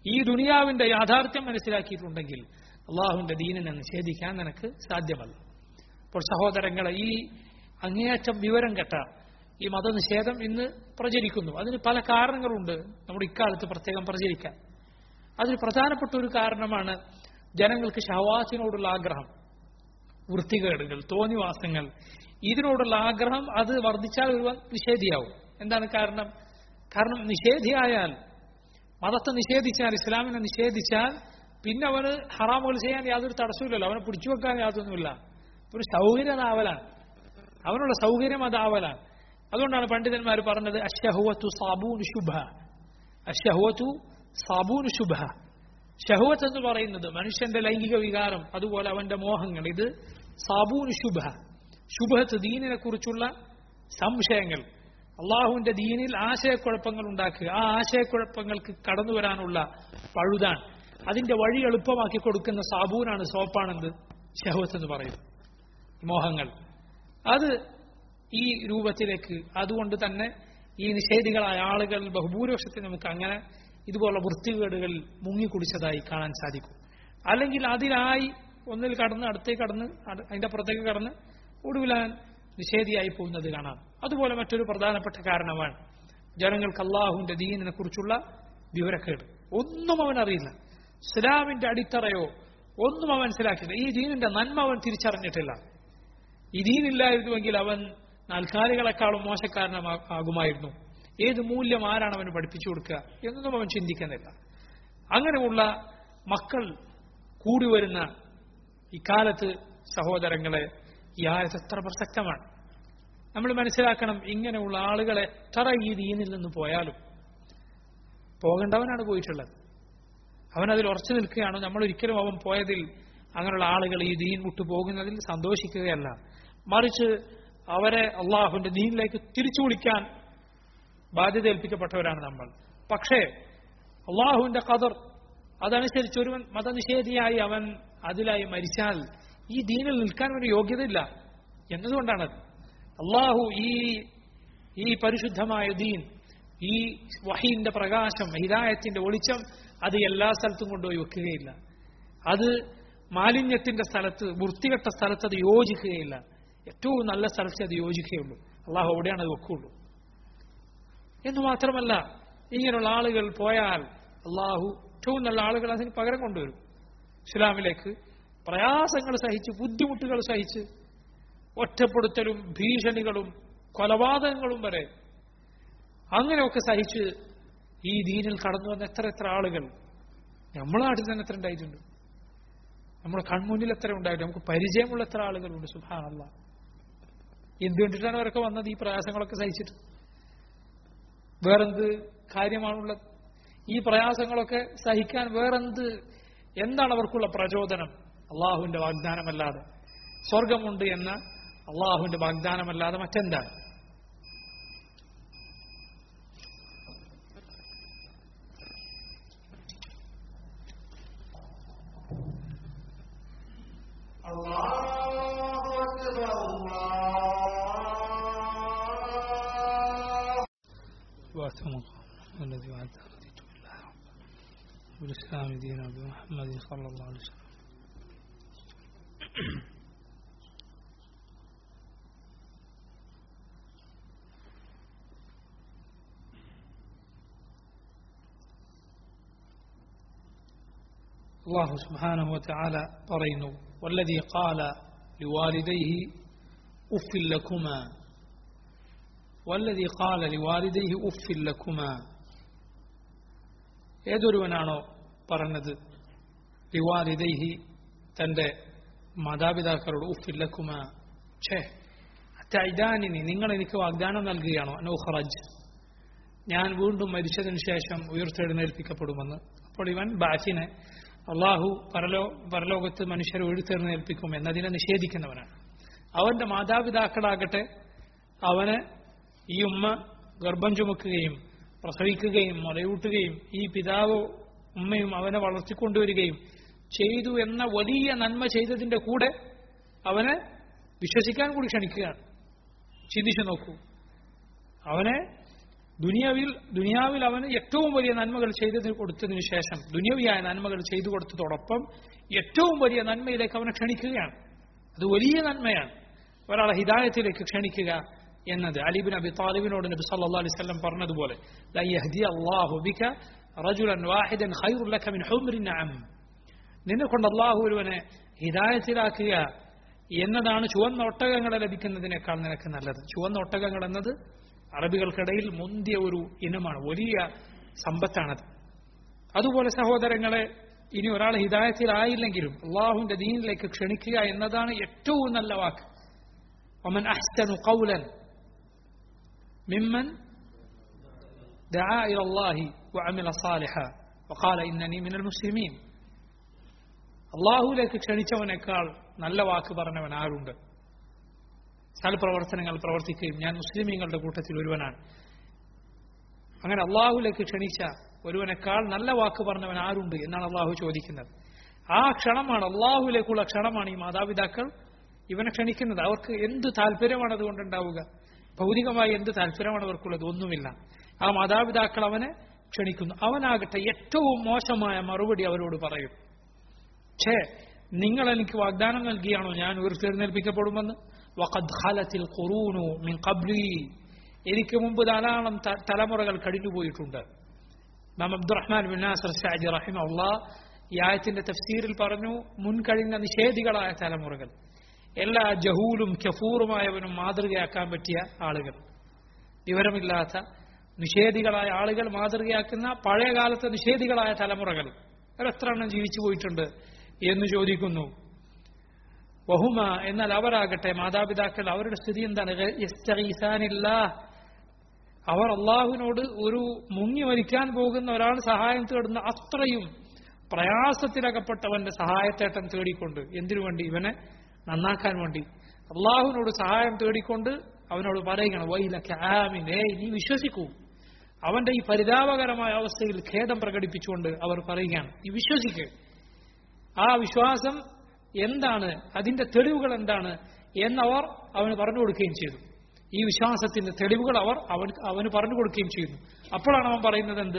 ഈ ദുനിയാവിന്റെ യാഥാർത്ഥ്യം മനസ്സിലാക്കിയിട്ടുണ്ടെങ്കിൽ അള്ളാഹുവിന്റെ ദീനിനെ നിഷേധിക്കാൻ നിനക്ക് സാധ്യമല്ല അപ്പോൾ സഹോദരങ്ങളെ ഈ അങ്ങേയറ്റം വിവരം കെട്ട ഈ മതനിഷേധം ഇന്ന് പ്രചരിക്കുന്നു അതിന് പല കാരണങ്ങളുണ്ട് നമ്മുടെ ഇക്കാലത്ത് പ്രത്യേകം പ്രചരിക്കാൻ അതിന് പ്രധാനപ്പെട്ട ഒരു കാരണമാണ് ജനങ്ങൾക്ക് ഷഹവാസിനോടുള്ള ആഗ്രഹം വൃത്തികേടുകൾ തോന്നിവാസങ്ങൾ ഇതിനോടുള്ള ആഗ്രഹം അത് വർദ്ധിച്ചാൽ ഒരു നിഷേധിയാവും എന്താണ് കാരണം കാരണം നിഷേധിയായാൽ മതത്തെ നിഷേധിച്ചാൽ ഇസ്ലാമിനെ നിഷേധിച്ചാൽ പിന്നെ അവന് ഹറാമുകൾ ചെയ്യാൻ യാതൊരു തടസ്സമില്ലല്ലോ അവനെ പിടിച്ചു വെക്കാൻ യാതൊന്നുമില്ല ഒരു സൗകര്യം അതാവലാണ് അവനുള്ള സൗകര്യം അതാവലാണ് അതുകൊണ്ടാണ് പണ്ഡിതന്മാർ പറഞ്ഞത് അഷഹുവത്തു സാബൂൻ ശുഭ അഷഹുവത്തു സാബൂൻ ശുഭ ഷഹുവത്ത് എന്ന് പറയുന്നത് മനുഷ്യന്റെ ലൈംഗിക വികാരം അതുപോലെ അവന്റെ മോഹങ്ങൾ ഇത് സാബൂൻ ശുഭ ശുഭത്ത് ദീനിനെ കുറിച്ചുള്ള സംശയങ്ങൾ അള്ളാഹുവിന്റെ ദീനിൽ ആശയക്കുഴപ്പങ്ങൾ ഉണ്ടാക്കുക ആ ആശയക്കുഴപ്പങ്ങൾക്ക് കടന്നു വരാനുള്ള പഴുതാൻ അതിന്റെ വഴി എളുപ്പമാക്കി കൊടുക്കുന്ന സാബൂനാണ് സോപ്പാണെന്ത് ഷഹവത്ത് എന്ന് പറയുന്നത് മോഹങ്ങൾ അത് ഈ രൂപത്തിലേക്ക് അതുകൊണ്ട് തന്നെ ഈ നിഷേധികളായ ആളുകൾ ബഹുഭൂരിപക്ഷത്തിൽ നമുക്ക് അങ്ങനെ ഇതുപോലുള്ള വൃത്തികേടുകൾ മുങ്ങിക്കുടിച്ചതായി കാണാൻ സാധിക്കും അല്ലെങ്കിൽ അതിനായി ഒന്നിൽ കടന്ന് അടുത്തേക്ക് കടന്ന് അട് അതിന്റെ അപ്പുറത്തേക്ക് കടന്ന് ഒടുവിലാൻ നിഷേധിയായി പോകുന്നത് കാണാം അതുപോലെ മറ്റൊരു പ്രധാനപ്പെട്ട കാരണമാണ് ജനങ്ങൾക്ക് അള്ളാഹുവിന്റെ ദീനിനെ കുറിച്ചുള്ള വിവരക്കേട് ഒന്നും അവൻ അറിയില്ല ഇസ്ലാമിന്റെ അടിത്തറയോ ഒന്നും അവൻ മനസ്സിലാക്കിയില്ല ഈ ദീനിന്റെ നന്മ അവൻ തിരിച്ചറിഞ്ഞിട്ടില്ല ഈ ദീനില്ലായിരുന്നുവെങ്കിൽ അവൻ നാൽക്കാലികളെക്കാളും മോശക്കാരനാകുമായിരുന്നു ഏത് മൂല്യം ആരാണ് അവന് പഠിപ്പിച്ചു കൊടുക്കുക എന്നൊന്നും അവൻ ചിന്തിക്കുന്നില്ല അങ്ങനെയുള്ള മക്കൾ കൂടി വരുന്ന ഇക്കാലത്ത് സഹോദരങ്ങളെ ഈ ആയത്ത് എത്ര പ്രസക്തമാണ് നമ്മൾ മനസ്സിലാക്കണം ഇങ്ങനെയുള്ള ആളുകൾ എത്ര ഈ ദീനിൽ നിന്ന് പോയാലും പോകേണ്ടവനാണ് പോയിട്ടുള്ളത് അവൻ അതിൽ ഉറച്ചു നിൽക്കുകയാണ് നമ്മൾ ഒരിക്കലും അവൻ പോയതിൽ അങ്ങനെയുള്ള ആളുകൾ ഈ ദീൻ വിട്ടു പോകുന്നതിൽ സന്തോഷിക്കുകയല്ല മറിച്ച് അവരെ അള്ളാഹുവിന്റെ ദീനിലേക്ക് തിരിച്ചു വിളിക്കാൻ ബാധ്യത ഏൽപ്പിക്കപ്പെട്ടവരാണ് നമ്മൾ പക്ഷേ അള്ളാഹുവിന്റെ കദർ അതനുസരിച്ച് ഒരുവൻ മതനിഷേധിയായി അവൻ അതിലായി മരിച്ചാൽ ഈ ദീനിൽ നിൽക്കാൻ ഒരു യോഗ്യതയില്ല എന്നതുകൊണ്ടാണത് അള്ളാഹു ഈ ഈ പരിശുദ്ധമായ ദീൻ ഈ വഹീന്റെ പ്രകാശം ഹിദായത്തിന്റെ വെളിച്ചം അത് എല്ലാ സ്ഥലത്തും കൊണ്ടുപോയി വെക്കുകയില്ല അത് മാലിന്യത്തിന്റെ സ്ഥലത്ത് വൃത്തികെട്ട സ്ഥലത്ത് അത് യോജിക്കുകയില്ല ഏറ്റവും നല്ല സ്ഥലത്ത് അത് യോജിക്കുകയുള്ളൂ അള്ളാഹു എവിടെയാണ് അത് വെക്കുകയുള്ളൂ എന്ന് മാത്രമല്ല ഇങ്ങനെയുള്ള ആളുകൾ പോയാൽ അള്ളാഹു ഏറ്റവും നല്ല ആളുകൾ അതിന് പകരം കൊണ്ടുവരും ഇസ്ലാമിലേക്ക് പ്രയാസങ്ങൾ സഹിച്ച് ബുദ്ധിമുട്ടുകൾ സഹിച്ച് ഒറ്റപ്പെടുത്തലും ഭീഷണികളും കൊലപാതകങ്ങളും വരെ അങ്ങനെയൊക്കെ സഹിച്ച് ഈ ദീനിൽ കടന്നു വന്ന എത്ര എത്ര ആളുകൾ നമ്മളെ നാട്ടിൽ തന്നെ എത്ര ഉണ്ടായിട്ടുണ്ട് നമ്മുടെ കൺമുന്നിൽ എത്ര ഉണ്ടായിട്ട് നമുക്ക് പരിചയമുള്ള എത്ര ആളുകളുണ്ട് സുഹാനല്ല എന്തുകൊണ്ടിട്ടാണ് അവരൊക്കെ വന്നത് ഈ പ്രയാസങ്ങളൊക്കെ സഹിച്ചിട്ട് വേറെന്ത് കാര്യമാണുള്ളത് ഈ പ്രയാസങ്ങളൊക്കെ സഹിക്കാൻ വേറെന്ത് എന്താണ് അവർക്കുള്ള പ്രചോദനം അള്ളാഹുവിന്റെ വാഗ്ദാനമല്ലാതെ സ്വർഗമുണ്ട് എന്ന അള്ളാഹുവിന്റെ വാഗ്ദാനമല്ലാതെ മറ്റെന്താണ് واعتمد الذي وعد رضيت بالله والإسلام دينا بمحمد صلى الله عليه وسلم الله سبحانه وتعالى പറയുന്നു والذي قال لوالديه أف لكما والذي قال لوالديه أف لكما ഏതൊരുവനാണോ പറഞ്ഞത് ലിവാലിദൈഹി തന്റെ മാതാപിതാക്കളോട് ഉഫില്ലക്കുമ ഛേ അറ്റൈദാനിനി നിങ്ങൾ എനിക്ക് വാഗ്ദാനം നൽകുകയാണോ അനൗഹറജ് ഞാൻ വീണ്ടും മരിച്ചതിന് ശേഷം ഉയർത്തെഴുന്നേൽപ്പിക്കപ്പെടുമെന്ന് അപ്പോൾ ഇവൻ ബാസിനെ അള്ളാഹു പരലോ പരലോകത്ത് മനുഷ്യരെ ഉയർത്തെഴുന്നേൽപ്പിക്കും എന്നതിനെ നിഷേധിക്കുന്നവനാണ് അവന്റെ മാതാപിതാക്കളാകട്ടെ അവന് ഈ ഉമ്മ ഗർഭം ചുമക്കുകയും പ്രസവിക്കുകയും മുലയൂട്ടുകയും ഈ പിതാവ് ഉമ്മയും അവനെ വളർത്തിക്കൊണ്ടുവരികയും ചെയ്തു എന്ന വലിയ നന്മ ചെയ്തതിന്റെ കൂടെ അവനെ വിശ്വസിക്കാൻ കൂടി ക്ഷണിക്കുകയാണ് ചിന്തിച്ചു നോക്കൂ അവനെ ദുനിയാവിൽ ദുനിയാവിൽ അവന് ഏറ്റവും വലിയ നന്മകൾ ചെയ്തു കൊടുത്തതിനു ശേഷം ദുനിയവിയായ നന്മകൾ ചെയ്തു കൊടുത്തതോടൊപ്പം ഏറ്റവും വലിയ നന്മയിലേക്ക് അവനെ ക്ഷണിക്കുകയാണ് അത് വലിയ നന്മയാണ് ഒരാളെ ഹിദായത്തിലേക്ക് ക്ഷണിക്കുക എന്നത് അലിബിൻ അബി താലിബിനോട് നബി സല്ലല്ലാഹു അലൈഹി വസല്ലം പറഞ്ഞതുപോലെ ലാ യഹ്ദി അല്ലാഹു ബിക റജുലൻ വാഹിദൻ ഖൈറുൻ ലക മിൻ ഹുംറിൻ നഅം നിന്നെ കൊണ്ട് അള്ളാഹു ഒരുവനെ ഹിദായത്തിലാക്കുക എന്നതാണ് ചുവന്ന ഒട്ടകങ്ങളെ ലഭിക്കുന്നതിനേക്കാൾ നിനക്ക് നല്ലത് ചുവന്ന ഒട്ടകങ്ങൾ എന്നത് അറബികൾക്കിടയിൽ മുന്തിയ ഒരു ഇനമാണ് വലിയ സമ്പത്താണത് അതുപോലെ സഹോദരങ്ങളെ ഇനി ഒരാൾ ഹിദായത്തിലായില്ലെങ്കിലും അള്ളാഹുവിന്റെ ദീനിലേക്ക് ക്ഷണിക്കുക എന്നതാണ് ഏറ്റവും നല്ല വാക്ക് ഒമൻ അഹ്സനു ഖൗലൻ മിമ്മൻ دعا إلى الله وعمل صالحا وقال إنني من المسلمين അള്ളാഹുലേക്ക് ക്ഷണിച്ചവനേക്കാൾ നല്ല വാക്ക് പറഞ്ഞവൻ ആരുണ്ട് സൽപ്രവർത്തനങ്ങൾ പ്രവർത്തിക്കുകയും ഞാൻ മുസ്ലിമീങ്ങളുടെ കൂട്ടത്തിൽ ഒരുവനാണ് അങ്ങനെ അള്ളാഹുലേക്ക് ക്ഷണിച്ച ഒരുവനേക്കാൾ നല്ല വാക്ക് പറഞ്ഞവൻ ആരുണ്ട് എന്നാണ് അള്ളാഹു ചോദിക്കുന്നത് ആ ക്ഷണമാണ് അള്ളാഹുലേക്കുള്ള ക്ഷണമാണ് ഈ മാതാപിതാക്കൾ ഇവനെ ക്ഷണിക്കുന്നത് അവർക്ക് എന്ത് താല്പര്യമാണ് അതുകൊണ്ടുണ്ടാവുക ഭൗതികമായി എന്ത് താല്പര്യമാണ് അവർക്കുള്ളത് ഒന്നുമില്ല ആ മാതാപിതാക്കൾ അവനെ ക്ഷണിക്കുന്നു അവനാകട്ടെ ഏറ്റവും മോശമായ മറുപടി അവരോട് പറയും ഛേ നിങ്ങൾ എനിക്ക് വാഗ്ദാനം നൽകിയാണോ ഞാൻ ഉയർത്തെഴുന്നേൽപ്പിക്കപ്പെടുമെന്ന് വഖദ് ഖലത്തിൽ ഖുറൂനു മിൻ ഖബ്ലി എനിക്ക് മുമ്പ് ധാരാളം ത- തലമുറകൾ കഴിഞ്ഞുപോയിട്ടുണ്ട് നാം അബ്ദുറഹ്മാൻ ബിൻ നാസർ ഷാജി റഹിമ ഈ ആയത്തിന്റെ തഫ്സീറിൽ പറഞ്ഞു മുൻകഴിഞ്ഞ നിഷേധികളായ തലമുറകൾ എല്ലാ ജഹൂലും കഫൂറുമായവനും മാതൃകയാക്കാൻ പറ്റിയ ആളുകൾ വിവരമില്ലാത്ത നിഷേധികളായ ആളുകൾ മാതൃകയാക്കുന്ന പഴയ കാലത്തെ നിഷേധികളായ തലമുറകൾ അവരെത്ര എണ്ണം ജീവിച്ചു പോയിട്ടുണ്ട് എന്ന് ചോദിക്കുന്നു വഹുമ എന്നാൽ അവരാകട്ടെ മാതാപിതാക്കൾ അവരുടെ സ്ഥിതി എന്താണ് യസ്തഗീസാനില്ല അവർ അള്ളാഹുവിനോട് ഒരു മുങ്ങി മരിക്കാൻ പോകുന്ന ഒരാൾ സഹായം തേടുന്ന അത്രയും പ്രയാസത്തിലകപ്പെട്ടവന്റെ സഹായത്തേട്ടം തേടിക്കൊണ്ട് എന്തിനു വേണ്ടി ഇവനെ നന്നാക്കാൻ വേണ്ടി അള്ളാഹുവിനോട് സഹായം തേടിക്കൊണ്ട് അവനോട് പറയുകയാണ് വൈലക്ക ആമിൻ ഏയ് നീ വിശ്വസിക്കൂ അവന്റെ ഈ പരിതാപകരമായ അവസ്ഥയിൽ ഖേദം പ്രകടിപ്പിച്ചുകൊണ്ട് അവർ പറയുകയാണ് നീ വിശ്വസിക്കുക ആ വിശ്വാസം എന്താണ് അതിന്റെ തെളിവുകൾ എന്താണ് എന്നവർ അവന് പറഞ്ഞു കൊടുക്കുകയും ചെയ്തു ഈ വിശ്വാസത്തിന്റെ തെളിവുകൾ അവർ അവൻ അവന് പറഞ്ഞു കൊടുക്കുകയും ചെയ്യുന്നു അപ്പോഴാണ് അവൻ പറയുന്നത് എന്ത്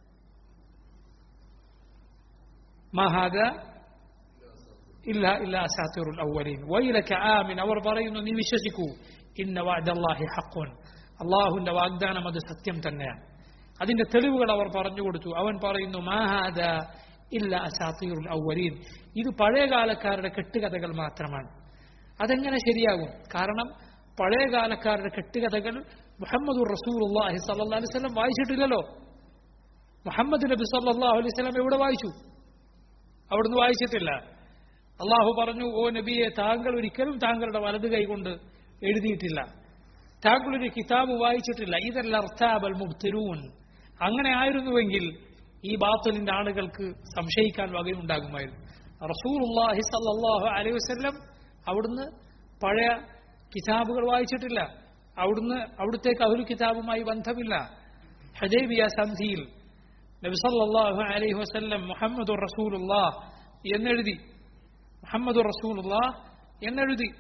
മഹാദ ഇല്ല ഇല്ല അസാത്തിറുൽ അവലീൻ വൈലക ആമിൻ അവർ പറയുന്നു നീ വിശ്വസിക്കൂ ഇന്ന വഅദല്ലാഹി ഹഖുൻ അള്ളാഹുവിന്റെ വാഗ്ദാനം അത് സത്യം തന്നെയാണ് അതിന്റെ തെളിവുകൾ അവർ പറഞ്ഞു കൊടുത്തു അവൻ പറയുന്നു മാഹാദ ഇല്ല അസാത്തിറുൽ അവലീൻ ഇത് പഴയകാലക്കാരുടെ കെട്ടുകഥകൾ മാത്രമാണ് അതെങ്ങനെ ശരിയാകും കാരണം പഴയകാലക്കാരുടെ കെട്ടുകഥകൾ മുഹമ്മദ് റസൂലുള്ളാഹി സല്ലല്ലാഹു അലൈഹി വസല്ലം വായിച്ചിട്ടില്ലല്ലോ മുഹമ്മദ് നബി സല്ലല്ലാഹു അലൈഹി വസല്ലം എവിടെ വായിച്ചു അവിടുന്ന് വായിച്ചിട്ടില്ല അള്ളാഹു പറഞ്ഞു ഓ നബിയെ താങ്കൾ ഒരിക്കലും താങ്കളുടെ വലത് കൈകൊണ്ട് എഴുതിയിട്ടില്ല താങ്കൾ ഒരു കിതാബ് വായിച്ചിട്ടില്ല ഇതല്ല അർത്ഥാബൽ മുബ്തിരൂൻ അങ്ങനെ ആയിരുന്നുവെങ്കിൽ ഈ ബാത്തലിന്റെ ആളുകൾക്ക് സംശയിക്കാൻ വകയുണ്ടാകുമായിരുന്നു റസൂലുള്ളാഹി സല്ലല്ലാഹു അലൈഹി വസല്ലം അവിടുന്ന് പഴയ കിതാബുകൾ വായിച്ചിട്ടില്ല അവിടുന്ന് അവിടുത്തേക്ക് ഒരു കിതാബുമായി ബന്ധമില്ല ഹദൈബിയ സന്ധിയിൽ നബി സല്ലല്ലാഹു അലൈഹി വസല്ലം മുഹമ്മദ് റസൂലുള്ളാഹ് എന്നെഴുതി മുഹമ്മദ് റസൂലുള്ളാഹ് എന്നെഴുതി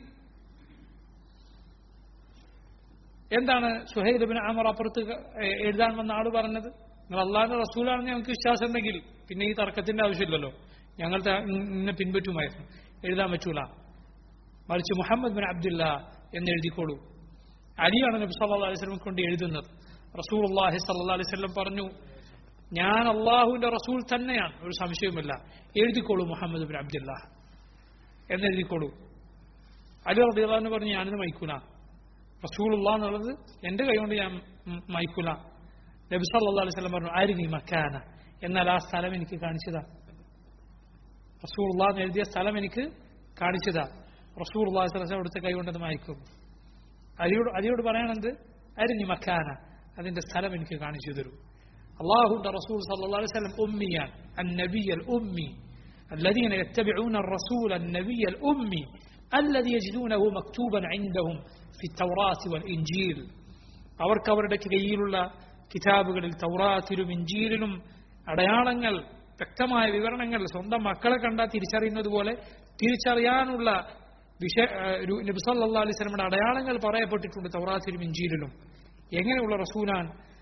എന്താണ് സുഹൈദ് ബിൻ അമർ അപ്പുറത്ത് എ- എഴുതാൻ വന്ന ആള് പറഞ്ഞത് നിങ്ങൾ അള്ളാഹിന്റെ റസൂലാണെന്ന് ഞങ്ങൾക്ക് വിശ്വാസം ഉണ്ടെങ്കിൽ പിന്നെ ഈ തർക്കത്തിന്റെ ആവശ്യമില്ലല്ലോ ഞങ്ങൾ ത- നിന്നെ പിൻപറ്റുമായിരുന്നു എഴുതാൻ പറ്റൂല മറിച്ച് മുഹമ്മദ് ബിൻ അബ്ദുല്ല എന്ന് എഴുതിക്കോളൂ അലിയാണ് നബി സല്ലല്ലാഹു അലൈഹി വസല്ലം കൊണ്ട് എഴുതുന്നത് റസൂൽ അള്ളാഹി സല്ലല്ലാഹു അലൈഹി വസല്ലം പറഞ്ഞു ഞാൻ അള്ളാഹുവിന്റെ റസൂൽ തന്നെയാണ് ഒരു സംശയവുമില്ല എഴുതിക്കോളൂ മുഹമ്മദ് ബിൻ അബ്ദുല്ല എന്നെഴുതിക്കോളൂ അലി റബിഅള്ളാന്ന് പറഞ്ഞു ഞാനിത് മൈക്കൂല റസൂലുള്ള എന്നുള്ളത് എന്റെ കൈകൊണ്ട് ഞാൻ ഉം മൈക്കൂല നബി സല്ലല്ലാഹു അലൈഹി വസല്ലം പറഞ്ഞു ആരിനി മക്കാന എന്നാൽ ആ സ്ഥലം എനിക്ക് കാണിച്ചതാ റസൂലുള്ള എന്ന് എഴുതിയ സ്ഥലം എനിക്ക് കാണിച്ചതാ റസൂലുള്ള അവിടുത്തെ കൈകൊണ്ട് അത് മയക്കും അലിയോട് അലിയോട് പറയണത് അരിഞ്ഞി മക്കാന അതിന്റെ സ്ഥലം എനിക്ക് കാണിച്ചു തരൂ അള്ളാഹുന്റെ റസൂൽ സല്ലല്ലാഹു അലൈഹി വസല്ലം ഉമ്മിയാണ് النبي الأمي الذين يتبعون الرسول النبي الأمي الذي يجدونه مكتوبا عندهم في التوراة والإنجيل അവർക്ക് അവരുടെ കയ്യിലുള്ള കിതാബുകളിൽ തൗറാത്തിലും ഇഞ്ചീലിലും അടയാളങ്ങൾ വ്യക്തമായ വിവരണങ്ങൾ സ്വന്തം മക്കളെ കണ്ടാൽ തിരിച്ചറിയുന്നത് പോലെ തിരിച്ചറിയാനുള്ള വിഷയ നബിസല്ലാ അലൈഹി സ്വലമിയുടെ അടയാളങ്ങൾ പറയപ്പെട്ടിട്ടുണ്ട് തൗറാത്തിലും ഇഞ്ചീലിലും എങ്ങനെയുള്ള റസൂലാൻ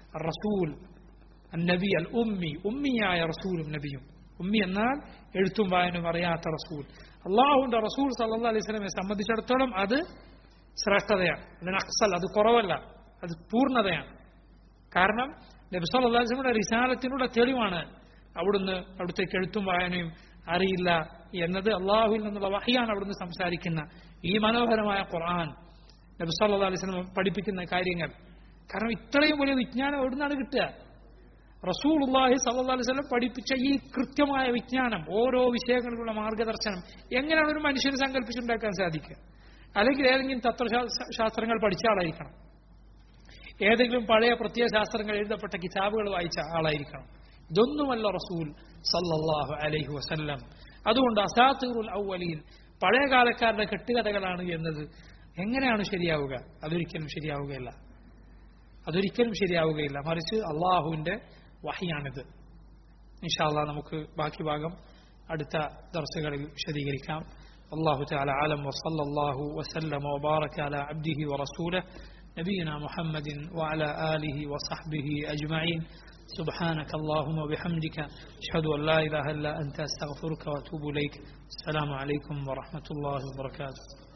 റസൂൽ നബി അൽ ഉമ്മി ഉമ്മിയായ റസൂലും നബിയും ഉമ്മി എന്നാൽ എഴുത്തും വായനും അറിയാത്ത റസൂൽ അള്ളാഹുവിന്റെ റസൂൽ സല്ലാ അലൈഹി സ്വലമെ സംബന്ധിച്ചിടത്തോളം അത് ശ്രേഷ്ഠതയാണ് അതിന് അക്സൽ അത് കുറവല്ല അത് പൂർണ്ണതയാണ് കാരണം നബി സല്ലാ അലൈഹി സ്വലമിയുടെ റിസാലത്തിനുള്ള തെളിവാണ് അവിടുന്ന് അവിടുത്തേക്ക് എഴുത്തും വായനയും അറിയില്ല എന്നത് അള്ളാഹുവിൽ നിന്നുള്ള വഹിയാണ് അവിടുന്ന് സംസാരിക്കുന്ന ഈ മനോഹരമായ ഖുർആൻ നബി സല്ലാ അലൈഹി സ്വലം പഠിപ്പിക്കുന്ന കാര്യങ്ങൾ കാരണം ഇത്രയും വലിയ വിജ്ഞാനം എവിടുന്നാണ് കിട്ടുക റസൂൽ അള്ളാഹി സല്ലാ അലൈഹി സ്വലം പഠിപ്പിച്ച ഈ കൃത്യമായ വിജ്ഞാനം ഓരോ വിഷയങ്ങളിലുള്ള മാർഗദർശനം എങ്ങനെയാണ് ഒരു മനുഷ്യന് സങ്കല്പിച്ചുണ്ടാക്കാൻ സാധിക്കുക അല്ലെങ്കിൽ ഏതെങ്കിലും തത്വശാസ്ത്രങ്ങൾ പഠിച്ച ആളായിരിക്കണം ഏതെങ്കിലും പഴയ പ്രത്യയ ശാസ്ത്രങ്ങൾ എഴുതപ്പെട്ട കിതാബുകൾ വായിച്ച ആളായിരിക്കണം ഇതൊന്നുമല്ല റസൂൽ സല്ലല്ലാഹു അലൈഹി വസല്ലം അതുകൊണ്ട് അസാത്തൂറുൽ ഔവലീൻ പഴയ കാലക്കാരുടെ കെട്ടുകഥകളാണ് എന്നത് എങ്ങനെയാണ് ശരിയാവുക അതൊരിക്കലും ശരിയാവുകയില്ല അതൊരിക്കലും ശരിയാവുകയില്ല മറിച്ച് അള്ളാഹുവിന്റെ വഹിയാണിത് ഇൻഷാല്ല നമുക്ക് ബാക്കി ഭാഗം അടുത്ത ദർശകളിൽ വിശദീകരിക്കാം الله تعالى عالم وصلى الله وسلم وبارك على عبده ورسوله نبينا محمد وعلى آله وصحبه أجمعين سبحانك اللهم وبحمدك أشهد أن لا إله إلا أنت أستغفرك وأتوب إليك السلام عليكم ورحمة الله وبركاته